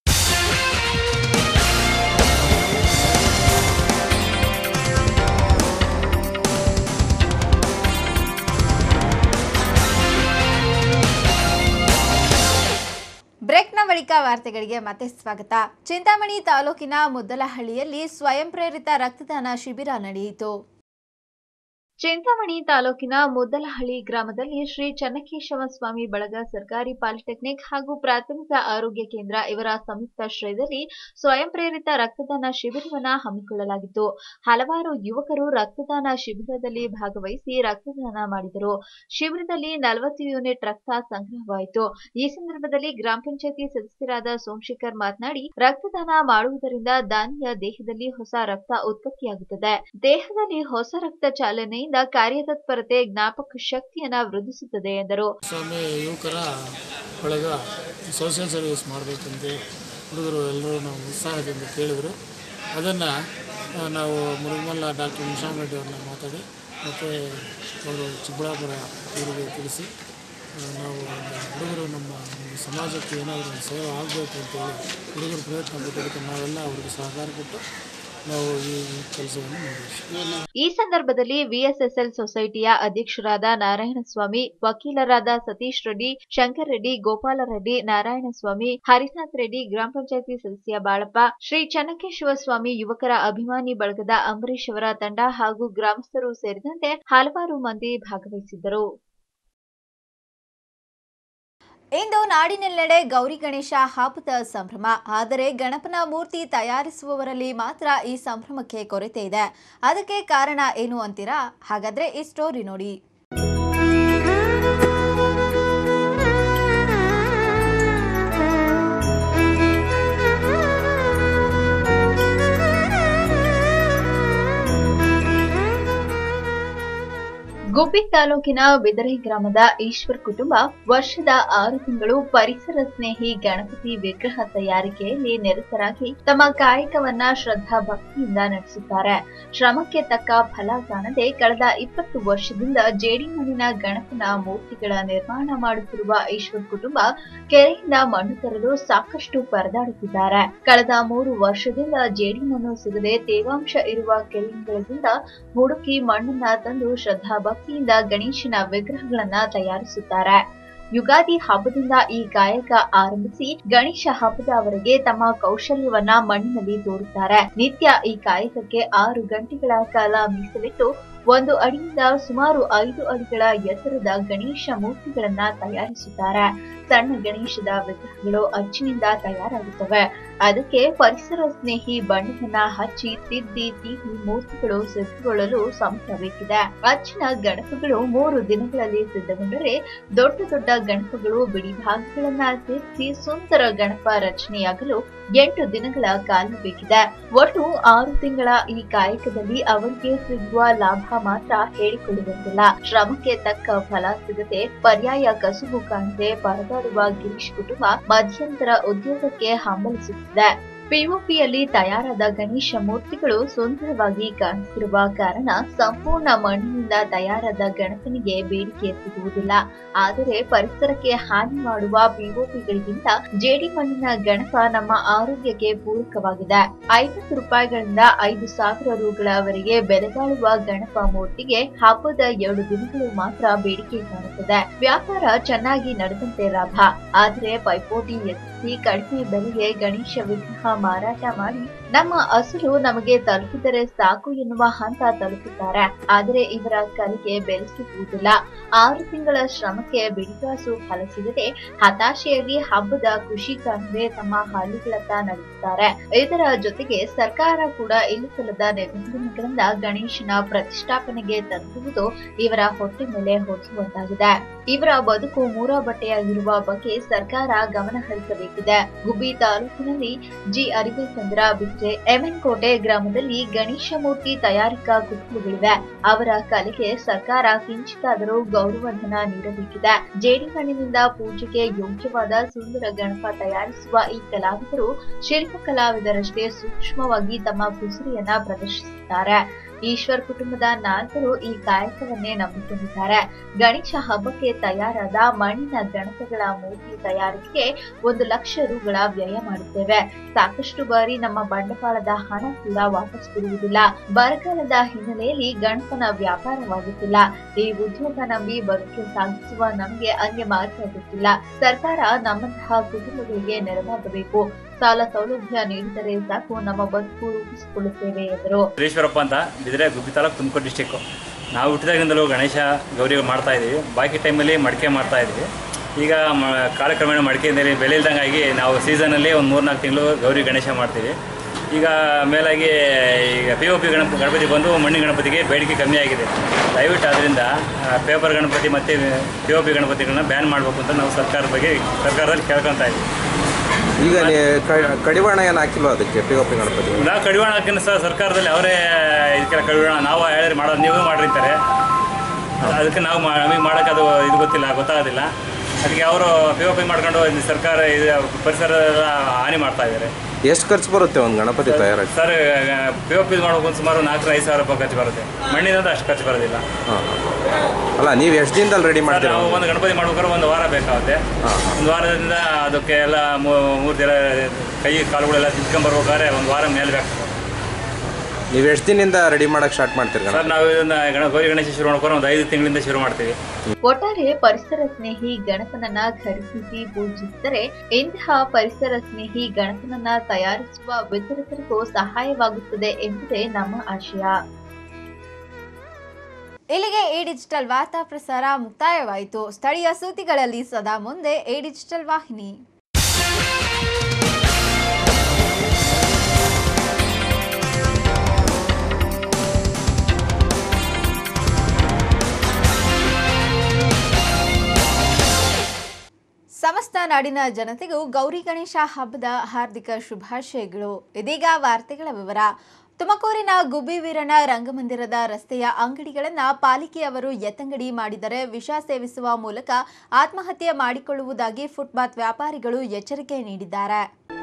ಬ್ರೇಕ್ನ ಬಳಿಕ ವಾರ್ತೆಗಳಿಗೆ ಮತ್ತೆ ಸ್ವಾಗತ ಚಿಂತಾಮಣಿ ತಾಲೂಕಿನ ಮುದ್ದಲಹಳ್ಳಿಯಲ್ಲಿ ಸ್ವಯಂ ಪ್ರೇರಿತ ರಕ್ತದಾನ ಶಿಬಿರ ನಡೆಯಿತು ಚಿಂತಾಮಣಿ ತಾಲೂಕಿನ ಮುದ್ದಲಹಳ್ಳಿ ಗ್ರಾಮದಲ್ಲಿ ಶ್ರೀ ಚನ್ನಕೇಶವ ಸ್ವಾಮಿ ಬಳಗ ಸರ್ಕಾರಿ ಪಾಲಿಟೆಕ್ನಿಕ್ ಹಾಗೂ ಪ್ರಾಥಮಿಕ ಆರೋಗ್ಯ ಕೇಂದ್ರ ಇವರ ಸಂಯುಕ್ತಾಶ್ರಯದಲ್ಲಿ ಸ್ವಯಂ ಪ್ರೇರಿತ ರಕ್ತದಾನ ಶಿಬಿರವನ್ನ ಹಮ್ಮಿಕೊಳ್ಳಲಾಗಿತ್ತು ಹಲವಾರು ಯುವಕರು ರಕ್ತದಾನ ಶಿಬಿರದಲ್ಲಿ ಭಾಗವಹಿಸಿ ರಕ್ತದಾನ ಮಾಡಿದರು ಶಿಬಿರದಲ್ಲಿ ನಲವತ್ತು ಯೂನಿಟ್ ರಕ್ತ ಸಂಗ್ರಹವಾಯಿತು ಈ ಸಂದರ್ಭದಲ್ಲಿ ಗ್ರಾಮ ಪಂಚಾಯತಿ ಸದಸ್ಯರಾದ ಸೋಮಶೇಖರ್ ಮಾತನಾಡಿ ರಕ್ತದಾನ ಮಾಡುವುದರಿಂದ ದಾನಿಯ ದೇಹದಲ್ಲಿ ಹೊಸ ರಕ್ತ ಉತ್ಪತ್ತಿಯಾಗುತ್ತದೆ ದೇಹದಲ್ಲಿ ಹೊಸ ರಕ್ತ ಚಾಲನೆಯಿಂದ ಕಾರ್ಯತತ್ಪರತೆ ಜ್ಞಾಪಕ ಶಕ್ತಿಯನ್ನ ವೃದ್ಧಿಸುತ್ತದೆ ಎಂದರು ಸ್ವಾಮಿ ಯುವಕರ ಒಳಗ ಸೋಷಿಯಲ್ ಸರ್ವಿಸ್ ಮಾಡಬೇಕಂತೆ ಹುಡುಗರು ಎಲ್ಲರೂ ನಾವು ಉತ್ಸಾಹದಿಂದ ಕೇಳಿದರು ಅದನ್ನು ನಾವು ಮುರುಗಮಲ್ಲ ಡಾಕ್ಟರ್ ನಿಶಾಮ್ ರೆಡ್ಡಿ ಅವ್ರನ್ನ ಮಾತಾಡಿ ಮತ್ತು ಅವರು ಚಿಕ್ಕಬಳ್ಳಾಪುರ ಇವರಿಗೆ ತಿಳಿಸಿ ಆ, ನಾವು ಒಂದು ಹುಡುಗರು ನಮ್ಮ ಒಂದು ಸಮಾಜಕ್ಕೆ ಏನಾದರೂ ಒಂದು ಸೇವೆ ಆಗಬೇಕು ಅಂತೇಳಿ ಹುಡುಗರು ಪ್ರಯತ್ನ ಪಟ್ಟಿದ್ದಕ್ಕೆ ನಾವೆಲ್ಲ ಅವರಿಗೆ ಸಹಕಾರ ಕೊಟ್ಟು ನಾವು ಈ ಕೆಲಸವನ್ನು ಮಾಡಿದ್ವಿ ಈ ಸಂದರ್ಭದಲ್ಲಿ ವಿಎಸ್ಎಸ್ಎಲ್ ಸೊಸೈಟಿಯ ಅಧ್ಯಕ್ಷರಾದ ನಾರಾಯಣಸ್ವಾಮಿ ವಕೀಲರಾದ ಸತೀಶ್ ರೆಡ್ಡಿ ಶಂಕರ್ ರೆಡ್ಡಿ ಗೋಪಾಲರೆಡ್ಡಿ ನಾರಾಯಣಸ್ವಾಮಿ ಹರಿನಾಥ್ ರೆಡ್ಡಿ ಗ್ರಾಮ ಪಂಚಾಯತಿ ಸದಸ್ಯ ಬಾಳಪ್ಪ ಶ್ರೀ ಚನ್ನಕೇಶವ ಸ್ವಾಮಿ ಯುವಕರ ಅಭಿಮಾನಿ ಬಳಗದ ಅಂಬರೀಶ್ ಅವರ ತಂಡ ಹಾಗೂ ಗ್ರಾಮಸ್ಥರು ಸೇರಿದಂತೆ ಹಲವಾರು ಮಂದಿ ಭಾಗವಹಿಸಿದ್ದರು ಇಂದು ನಾಡಿನೆಲ್ಲೆಡೆ ಗೌರಿ ಗಣೇಶ ಹಬ್ಬದ ಸಂಭ್ರಮ ಆದರೆ ಗಣಪನ ಮೂರ್ತಿ ತಯಾರಿಸುವವರಲ್ಲಿ ಮಾತ್ರ ಈ ಸಂಭ್ರಮಕ್ಕೆ ಕೊರತೆ ಇದೆ ಅದಕ್ಕೆ ಕಾರಣ ಏನು ಅಂತೀರಾ ಹಾಗಾದ್ರೆ ಈ ಸ್ಟೋರಿ ನೋಡಿ ಗುಬ್ಬಿ ತಾಲೂಕಿನ ಬಿದರೆ ಗ್ರಾಮದ ಈಶ್ವರ್ ಕುಟುಂಬ ವರ್ಷದ ಆರು ತಿಂಗಳು ಪರಿಸರ ಸ್ನೇಹಿ ಗಣಪತಿ ವಿಗ್ರಹ ತಯಾರಿಕೆಯಲ್ಲಿ ನಿರತರಾಗಿ ತಮ್ಮ ಕಾಯಕವನ್ನ ಶ್ರದ್ಧಾ ಭಕ್ತಿಯಿಂದ ನಡೆಸುತ್ತಾರೆ ಶ್ರಮಕ್ಕೆ ತಕ್ಕ ಫಲ ಕಾಣದೆ ಕಳೆದ ಇಪ್ಪತ್ತು ವರ್ಷದಿಂದ ಜೇಡಿಮಣ್ಣಿನ ಗಣಪನ ಮೂರ್ತಿಗಳ ನಿರ್ಮಾಣ ಮಾಡುತ್ತಿರುವ ಈಶ್ವರ್ ಕುಟುಂಬ ಕೆರೆಯಿಂದ ಮಣ್ಣು ತರಲು ಸಾಕಷ್ಟು ಪರದಾಡುತ್ತಿದ್ದಾರೆ ಕಳೆದ ಮೂರು ವರ್ಷದಿಂದ ಜೇಡಿಮಣ್ಣು ಸಿಗದೆ ತೇವಾಂಶ ಇರುವ ಕೆರೆಗಳಿಂದ ಹುಡುಕಿ ಮಣ್ಣನ್ನ ತಂದು ಶ್ರದ್ಧಾ ಭಕ್ತಿಯಿಂದ ಗಣೇಶನ ವಿಗ್ರಹಗಳನ್ನ ತಯಾರಿಸುತ್ತಾರೆ ಯುಗಾದಿ ಹಬ್ಬದಿಂದ ಈ ಕಾಯಕ ಆರಂಭಿಸಿ ಗಣೇಶ ಹಬ್ಬದವರೆಗೆ ತಮ್ಮ ಕೌಶಲ್ಯವನ್ನ ಮಣ್ಣಿನಲ್ಲಿ ತೋರುತ್ತಾರೆ ನಿತ್ಯ ಈ ಕಾಯಕಕ್ಕೆ ಆರು ಗಂಟೆಗಳ ಕಾಲ ಮೀಸಲಿಟ್ಟು ಒಂದು ಅಡಿಯಿಂದ ಸುಮಾರು ಐದು ಅಡಿಗಳ ಎತ್ತರದ ಗಣೇಶ ಮೂರ್ತಿಗಳನ್ನ ತಯಾರಿಸುತ್ತಾರೆ ಸಣ್ಣ ಗಣೇಶದ ವಿಗ್ರಹಗಳು ಅಚ್ಚಿನಿಂದ ತಯಾರಾಗುತ್ತವೆ ಅದಕ್ಕೆ ಪರಿಸರ ಸ್ನೇಹಿ ಬಣ್ಣವನ್ನ ಹಚ್ಚಿ ತಿದ್ದಿ ತೀಡಿ ಮೂರ್ತಿಗಳು ಸಿದ್ಧಗೊಳ್ಳಲು ಸಮಯ ಬೇಕಿದೆ ಅಚ್ಚಿನ ಗಣಪಗಳು ಮೂರು ದಿನಗಳಲ್ಲಿ ಸಿದ್ಧಗೊಂಡರೆ ದೊಡ್ಡ ದೊಡ್ಡ ಗಣಪಗಳು ಬಿಡಿ ಭಾಗಗಳನ್ನ ಸೇರಿಸಿ ಸುಂದರ ಗಣಪ ರಚನೆಯಾಗಲು ಎಂಟು ದಿನಗಳ ಕಾಲ ಬೇಕಿದೆ ಒಟ್ಟು ಆರು ತಿಂಗಳ ಈ ಕಾಯಕದಲ್ಲಿ ಅವರಿಗೆ ಸಿಗುವ ಲಾಭ ಮಾತ್ರ ಹೇಳಿಕೊಳ್ಳುವಂತಿಲ್ಲ ಶ್ರಮಕ್ಕೆ ತಕ್ಕ ಫಲ ಸಿಗದೆ ಪರ್ಯಾಯ ಕಸುಬು ಕಾಣದೆ ಪರದಾಡುವ ಗಿರೀಶ್ ಕುಟುಂಬ ಮಧ್ಯಂತರ ಉದ್ಯೋಗಕ್ಕೆ ಹಂಬಲಿಸುತ್ತಿದೆ ಪಿಒಪಿಯಲ್ಲಿ ತಯಾರಾದ ಗಣೇಶ ಮೂರ್ತಿಗಳು ಸುಂದರವಾಗಿ ಕಾಣಿಸಿರುವ ಕಾರಣ ಸಂಪೂರ್ಣ ಮಣ್ಣಿನಿಂದ ತಯಾರಾದ ಗಣಪನಿಗೆ ಬೇಡಿಕೆ ಸಿಗುವುದಿಲ್ಲ ಆದರೆ ಪರಿಸರಕ್ಕೆ ಹಾನಿ ಮಾಡುವ ಪಿಒಪಿಗಳಿಗಿಂತ ಜೇಡಿ ಮಣ್ಣಿನ ಗಣಪ ನಮ್ಮ ಆರೋಗ್ಯಕ್ಕೆ ಪೂರಕವಾಗಿದೆ ಐವತ್ತು ರೂಪಾಯಿಗಳಿಂದ ಐದು ಸಾವಿರ ರುಗಳವರೆಗೆ ಬೆಲೆ ಬಾಳುವ ಗಣಪ ಮೂರ್ತಿಗೆ ಹಬ್ಬದ ಎರಡು ದಿನಗಳು ಮಾತ್ರ ಬೇಡಿಕೆ ಕಾಣುತ್ತದೆ ವ್ಯಾಪಾರ ಚೆನ್ನಾಗಿ ನಡೆದಂತೆ ಲಾಭ ಆದರೆ ಪೈಪೋಟಿ ಎದುರಿಸಿ ಕಡಿಮೆ ಬೆಲೆಗೆ ಗಣೇಶ ವಿಗ್ರಹ ಮಾರಾಟ ಮಾಡಿ ನಮ್ಮ ಹಸಿರು ನಮಗೆ ತಲುಪಿದರೆ ಸಾಕು ಎನ್ನುವ ಹಂತ ತಲುಪುತ್ತಾರೆ ಆದರೆ ಇವರ ಕಲಿಗೆ ಬೆಲೆ ಸಿಗುವುದಿಲ್ಲ ಆರು ತಿಂಗಳ ಶ್ರಮಕ್ಕೆ ಬಿಡಿಗಾಸು ಫಲ ಸಿಗದೆ ಹತಾಶೆಯಲ್ಲಿ ಹಬ್ಬದ ಖುಷಿ ಕಾಣದೆ ತಮ್ಮ ಹಳ್ಳಿಗಳತ್ತ ನಡೆಸುತ್ತಾರೆ ಇದರ ಜೊತೆಗೆ ಸರ್ಕಾರ ಕೂಡ ಇಲ್ಲಿಸಲ್ಲದ ನಿಬಂಧನೆಗಳಿಂದ ಗಣೇಶನ ಪ್ರತಿಷ್ಠಾಪನೆಗೆ ತಂದಿರುವುದು ಇವರ ಹೊಟ್ಟೆ ಮೇಲೆ ಹೊರಿಸುವಂತಾಗಿದೆ ಇವರ ಬದುಕು ಮೂರ ಬಟ್ಟೆಯಾಗಿರುವ ಬಗ್ಗೆ ಸರ್ಕಾರ ಗಮನ ಹರಿಸಬೇಕಿದೆ ಗುಬ್ಬಿ ತಾಲೂಕಿನಲ್ಲಿ ಜಿ ಅರಿವೇಸಂದ್ರ ಬಿಟ್ರೆ ಎಮನ್ ಕೋಟೆ ಗ್ರಾಮದಲ್ಲಿ ಗಣೇಶ ಮೂರ್ತಿ ತಯಾರಿಕಾ ಕುಟುಂಬಗಳಿವೆ ಅವರ ಕಲೆಗೆ ಸರ್ಕಾರ ಕಿಂಚಿತಾದರೂ ಗೌರವಧನ ನೀಡಬೇಕಿದೆ ಜೇಡಿಮಣ್ಣಿನಿಂದ ಪೂಜೆಗೆ ಯೋಗ್ಯವಾದ ಸುಂದರ ಗಣಪ ತಯಾರಿಸುವ ಈ ಕಲಾವಿದರು ಶಿಲ್ಪ ಕಲಾವಿದರಷ್ಟೇ ಸೂಕ್ಷ್ಮವಾಗಿ ತಮ್ಮ ಕುಸುರಿಯನ್ನ ಪ್ರದರ್ಶಿಸುತ್ತಾರೆ ಈಶ್ವರ್ ಕುಟುಂಬದ ನಾಲ್ವರು ಈ ಕಾಯಕವನ್ನೇ ನಂಬಿಕೊಂಡಿದ್ದಾರೆ ಗಣೇಶ ಹಬ್ಬಕ್ಕೆ ತಯಾರಾದ ಮಣ್ಣಿನ ಗಣಪಗಳ ಮೂರ್ತಿ ತಯಾರಿಕೆಗೆ ಒಂದು ಲಕ್ಷ ರುಗಳ ವ್ಯಯ ಮಾಡುತ್ತೇವೆ ಸಾಕಷ್ಟು ಬಾರಿ ನಮ್ಮ ಬಂಡವಾಳದ ಹಣ ಕೂಡ ವಾಪಸ್ ಬರುವುದಿಲ್ಲ ಬರಗಾಲದ ಹಿನ್ನೆಲೆಯಲ್ಲಿ ಗಣಪನ ವ್ಯಾಪಾರವಾಗುತ್ತಿಲ್ಲ ಈ ಉದ್ಯೋಗ ನಂಬಿ ಬದುಕು ಸಾಗಿಸುವ ನಮಗೆ ಅನ್ಯ ಮಾರ್ಗ ಗೊತ್ತಿಲ್ಲ ಸರ್ಕಾರ ನಮ್ಮಂತಹ ಕುಟುಂಬಗಳಿಗೆ ನೆರವಾಗಬೇಕು ಸಾಲ ಸೌಲಭ್ಯ ನೀಡಿದರೆ ಸಾಕು ನಮ್ಮ ಬದುಕು ರೂಪಿಸಿಕೊಳ್ಳುತ್ತೇವೆ ಎಂದರು ಸುರೇಶ್ವರಪ್ಪ ಅಂತ ಬಿದರೆ ಗುಬ್ಬಿ ತಾಲೂಕು ತುಮಕೂರು ಡಿಸ್ಟಿಕ್ಕು ನಾವು ಹುಟ್ಟಿದಾಗಿಂದಲೂ ಗಣೇಶ ಗೌರಿಗಳು ಮಾಡ್ತಾ ಇದ್ದೀವಿ ಬಾಕಿ ಟೈಮಲ್ಲಿ ಮಡಿಕೆ ಮಾಡ್ತಾ ಇದ್ದೀವಿ ಈಗ ಮ ಕಾಲಕ್ರಮೇಣ ಮಡಿಕೆಯಲ್ಲಿ ಬೆಲೆ ಇಲ್ದಂಗಾಗಿ ನಾವು ಸೀಸನಲ್ಲಿ ಒಂದು ಮೂರ್ನಾಲ್ಕು ತಿಂಗಳು ಗೌರಿ ಗಣೇಶ ಮಾಡ್ತೀವಿ ಈಗ ಮೇಲಾಗಿ ಈಗ P O P Ganapa Ganapati ಬಂದು ಮಣ್ಣಿನ ಗಣಪತಿಗೆ ಬೇಡಿಕೆ ಕಮ್ಮಿ ಆಗಿದೆ ದಯವಿಟ್ಟು ಅದರಿಂದ ಪೇಪರ್ ಗಣಪತಿ ಮತ್ತು ಪಿ ಒ ಪಿ ಗಣಪತಿಗಳನ್ನ ಬ್ಯಾನ್ ಮಾಡಬೇಕು ಅಂತ ನಾವು ಸರ್ಕಾರದ ಬಗ್ಗೆ ಸರ್ಕಾರದಲ್ಲಿ ಕೇಳ್ಕೊತಾ ಇದ್ದೀವಿ ಈಗ ನೀ ಕ- ಕಡಿವಾಣ ಏನು ಹಾಕಿಲ್ವ ಅದಕ್ಕೆ ಪಿ ಒ ಪಿ ಗಣಪತಿ ನಾವು ಕಡಿವಾಣ ಹಾಕಿನ ಸಹ ಸರ್ಕಾರದಲ್ಲಿ ಅವರೇ ಇದಕ್ಕೆಲ್ಲ ಕಡಿವಾಣ ನಾವು ಹೇಳಿದ್ರೆ ಮಾಡೋದು ನೀವು ಮಾಡಿರ್ತಾರೆ ಅದಕ್ಕೆ ನಾವು ಮಾ- ನಮಗೆ ಮಾಡೋಕ್ಕೆ ಅದು ಇದು ಗೊತ್ತಿಲ್ಲ ಗೊತ್ತಾಗೋದಿಲ್ಲ ಅದಕ್ಕೆ ಅವರು ಪಿ ಒ ಪಿ ಮಾಡ್ಕೊಂಡು ಇದು ಸರ್ಕಾರ ಇದು ಪರಿಸರ ಎಲ್ಲ ಹಾನಿ ಮಾಡ್ತಾ ಇದ್ದಾರೆ ಎಷ್ಟು ಖರ್ಚು ಬರುತ್ತೆ ಒಂದು ಗಣಪತಿ ತಯಾರಾಗಿ ಸರ್ ಪಿ ಒ ಪಿ ಮಾಡ್ಬೇಕು ಒಂದು ಸುಮಾರು ನಾಲ್ಕು ಐದು ಸಾವಿರ ರೂಪಾಯಿ ಖರ್ಚು ಬರುತ್ತೆ ಮಣ್ಣಿನಂದ್ರೆ ಅಷ್ಟು ಖರ್ಚು ಬರೋದಿಲ್ಲ ಹಾಂ ಅಲ್ಲ ನೀವು ಎಷ್ಟು ದಿನದಲ್ಲಿ ರೆಡಿ ಸರ್ ಮಾಡ್ತೀರಾ ನಾವು ಒಂದು ಗಣಪತಿ ಮಾಡ್ಬೇಕಾದ್ರೆ ಒಂದು ವಾರ ಬೇಕಾಗುತ್ತೆ ಹಾಂ ಒಂದು ವಾರದಿಂದ ಅದಕ್ಕೆ ಎಲ್ಲ ಮೂರು ದಿನ ಕೈ ಕಾಲುಗಳೆಲ್ಲ ತಿದ್ಕೊಂಬರ್ಬೇಕಾದ್ರೆ ಒಂದು ವಾರ ಮೇಲೆ ಬೇಕು ನೀವು ಎಷ್ಟು ದಿನದಿಂದ ರೆಡಿ ಮಾಡೋಕ್ಕೆ ಸ್ಟಾರ್ಟ್ ಮಾಡ್ತೀರಿ ಸರ್ ನಾವು ಇದನ್ನ ಗಣ ಗೌರಿ ಗಣೇಶ ಶುರು ಮಾಡ್ಕೊಂಡು ಒಂದು ಐದು ತಿಂಗಳಿಂದ ಶುರು ಮಾಡ್ತೀವಿ ಒಟ್ಟಾರೆ ಪರಿಸರ ಸ್ನೇಹಿ ಗಣಪನನ್ನ ಖರೀದಿಸಿ ಪೂಜಿಸಿದರೆ ಇಂತಹ ಪರಿಸರ ಸ್ನೇಹಿ ಗಣಪನನ್ನ ತಯಾರಿಸುವ ವಿತರಕರಿಗೂ ಸಹಾಯವಾಗುತ್ತದೆ ಎಂಬುದೇ ನಮ್ಮ ಆಶಯ ಇಲ್ಲಿಗೆ ಈ ಡಿಜಿಟಲ್ ವಾರ್ತಾ ಪ್ರಸಾರ ಮುಕ್ತಾಯವಾಯಿತು ಸ್ಥಳೀಯ ಸುದ್ದಿಗಳಲ್ಲಿ ಸದಾ ಮುಂದೆ ಈ ಡಿಜಿಟಲ್ ವಾಹಿನಿ ಸಮಸ್ತ ನಾಡಿನ ಜನತೆಗೂ ಗೌರಿ ಗಣೇಶ ಹಬ್ಬದ ಹಾರ್ದಿಕ ಶುಭಾಶಯಗಳು ಇದೀಗ ವಾರ್ತೆಗಳ ವಿವರ ತುಮಕೂರಿನ ಗುಬ್ಬಿ ವೀರಣ್ಣ ರಂಗಮಂದಿರದ ರಸ್ತೆಯ ಅಂಗಡಿಗಳನ್ನ ಪಾಲಿಕೆಯವರು ಎತ್ತಂಗಡಿ ಮಾಡಿದರೆ ವಿಷ ಸೇವಿಸುವ ಮೂಲಕ ಆತ್ಮಹತ್ಯೆ ಮಾಡಿಕೊಳ್ಳುವುದಾಗಿ ಫುಟ್ಪಾತ್ ವ್ಯಾಪಾರಿಗಳು ಎಚ್ಚರಿಕೆ ನೀಡಿದ್ದಾರೆ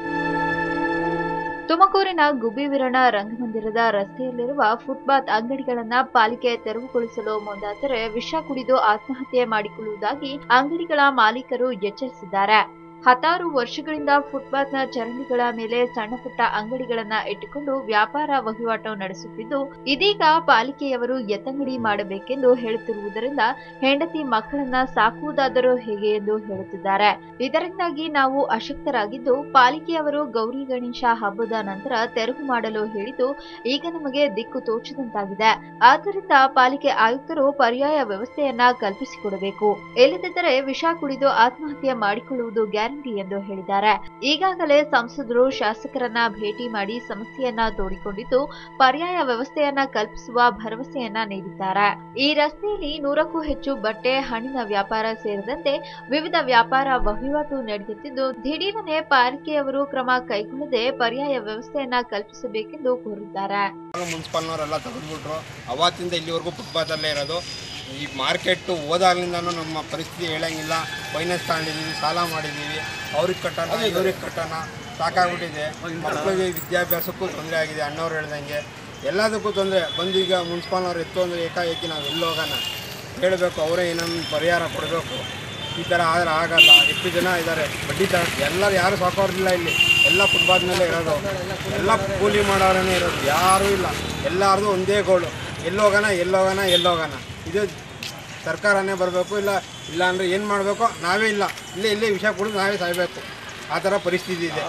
ತುಮಕೂರಿನ ಗುಬ್ಬಿ ವೀರಣ್ಣ ರಂಗಮಂದಿರದ ರಸ್ತೆಯಲ್ಲಿರುವ ಫುಟ್ಪಾತ್ ಅಂಗಡಿಗಳನ್ನ ಪಾಲಿಕೆ ತೆರವುಗೊಳಿಸಲು ಮುಂದಾದರೆ ವಿಷ ಕುಡಿದು ಆತ್ಮಹತ್ಯೆ ಮಾಡಿಕೊಳ್ಳುವುದಾಗಿ ಅಂಗಡಿಗಳ ಮಾಲೀಕರು ಎಚ್ಚರಿಸಿದ್ದಾರೆ ಹತ್ತಾರು ವರ್ಷಗಳಿಂದ ಫುಟ್ಪಾತ್ನ ಚರಂಡಿಗಳ ಮೇಲೆ ಸಣ್ಣ ಪುಟ್ಟ ಅಂಗಡಿಗಳನ್ನ ಇಟ್ಟುಕೊಂಡು ವ್ಯಾಪಾರ ವಹಿವಾಟು ನಡೆಸುತ್ತಿದ್ದು ಇದೀಗ ಪಾಲಿಕೆಯವರು ಎತ್ತಂಗಡಿ ಮಾಡಬೇಕೆಂದು ಹೇಳುತ್ತಿರುವುದರಿಂದ ಹೆಂಡತಿ ಮಕ್ಕಳನ್ನ ಸಾಕುವುದಾದರೂ ಹೇಗೆ ಎಂದು ಹೇಳುತ್ತಿದ್ದಾರೆ ಇದರಿಂದಾಗಿ ನಾವು ಅಶಕ್ತರಾಗಿದ್ದು ಪಾಲಿಕೆಯವರು ಗೌರಿ ಗಣೇಶ ಹಬ್ಬದ ನಂತರ ತೆರವು ಮಾಡಲು ಹೇಳಿದ್ದು ಈಗ ನಮಗೆ ದಿಕ್ಕು ತೋಚದಂತಾಗಿದೆ ಆದ್ದರಿಂದ ಪಾಲಿಕೆ ಆಯುಕ್ತರು ಪರ್ಯಾಯ ವ್ಯವಸ್ಥೆಯನ್ನ ಕಲ್ಪಿಸಿಕೊಡಬೇಕು ಇಲ್ಲದಿದ್ದರೆ ವಿಷ ಕುಡಿದು ಆತ್ಮಹತ್ಯೆ ಮಾಡಿಕೊಳ್ಳುವುದು ಗ್ಯಾರಂಟಿ ಎಂದು ಹೇಳಿದ್ದಾರೆ ಈಗಾಗಲೇ ಸಂಸದರು ಶಾಸಕರನ್ನ ಭೇಟಿ ಮಾಡಿ ಸಮಸ್ಯೆಯನ್ನ ತೋಡಿಕೊಂಡಿದ್ದು ಪರ್ಯಾಯ ವ್ಯವಸ್ಥೆಯನ್ನ ಕಲ್ಪಿಸುವ ಭರವಸೆಯನ್ನ ನೀಡಿದ್ದಾರೆ ಈ ರಸ್ತೆಯಲ್ಲಿ ನೂರಕ್ಕೂ ಹೆಚ್ಚು ಬಟ್ಟೆ ಹಣ್ಣಿನ ವ್ಯಾಪಾರ ಸೇರಿದಂತೆ ವಿವಿಧ ವ್ಯಾಪಾರ ವಹಿವಾಟು ನಡೆಯುತ್ತಿದ್ದು ದಿಢೀರನೆ ಪಾಲಿಕೆಯವರು ಕ್ರಮ ಕೈಗೊಳ್ಳದೆ ಪರ್ಯಾಯ ವ್ಯವಸ್ಥೆಯನ್ನ ಕಲ್ಪಿಸಬೇಕೆಂದು ಕೋರಿದ್ದಾರೆ ಮುನ್ಸಿಪಾಲ್ನವರೆಲ್ಲ ತೆಗೆದ್ಬಿಟ್ರು ಅವತ್ತಿಂದ ಇಲ್ಲಿವರೆಗೂ ಫುಟ್ಪಾತಲ್ಲೇ ಇರೋದು ಈ ಮಾರ್ಕೆಟ್ಟು ಹೋದಾಗ್ಲಿಂದನೂ ನಮ್ಮ ಪರಿಸ್ಥಿತಿ ಹೇಳಂಗಿಲ್ಲ ಫೈನಾನ್ಸ್ ತಗೊಂಡಿದ್ದೀವಿ ಸಾಲ ಮಾಡಿದ್ದೀವಿ ಅವ್ರಿಗೆ ಕಟ್ಟೋಣ ಇವ್ರಿಗೆ ಕಟ್ಟೋಣ ಸಾಕಾಗ್ಬಿಟ್ಟಿದೆ ಮಕ್ಕಳಿಗೆ ವಿದ್ಯಾಭ್ಯಾಸಕ್ಕೂ ತೊಂದರೆ ಆಗಿದೆ ಅಣ್ಣವ್ರು ಹೇಳ್ದಂಗೆ ಎಲ್ಲದಕ್ಕೂ ತೊಂದರೆ ಬಂದೀಗ ಮುನ್ಸಿಪಾಲ್ನವ್ರು ಎತ್ತು ಅಂದರೆ ಏಕಾಏಕಿ ನಾವು ಎಲ್ಲಿ ಹೋಗೋಣ ಹೇಳಬೇಕು ಅವರೇ ಏನೊಂದು ಪರಿಹಾರ ಕೊಡಬೇಕು ಈ ಥರ ಆದರೆ ಆಗಲ್ಲ ಎಷ್ಟು ಜನ ಇದ್ದಾರೆ ಬಡ್ಡಿ ತ ಎಲ್ಲರೂ ಯಾರು ಸಾಕೋರಿಲ್ಲ ಇಲ್ಲಿ ಎಲ್ಲ ಫುಟ್ಪಾತ್ ಮೇಲೆ ಇರೋದು ಎಲ್ಲ ಕೂಲಿ ಮಾಡೋರೇ ಇರೋದು ಯಾರೂ ಇಲ್ಲ ಎಲ್ಲರದು ಒಂದೇ ಗೋಳು ಎಲ್ಲೋಗೋಣ ಎಲ್ಲೋಗೋಣ ಎಲ್ಲೋಗೋಣ ಇದು ಸರ್ಕಾರನೇ ಬರಬೇಕು ಇಲ್ಲ ಇಲ್ಲ ಅಂದರೆ ಏನು ಮಾಡಬೇಕು ನಾವೇ ಇಲ್ಲ ಇಲ್ಲೇ ಇಲ್ಲೇ ವಿಷ ಕುಡಿದು ನಾವೇ ಸಾಯಬೇಕು ಆ ಥರ ಪರಿಸ್ಥಿತಿ ಇದೆ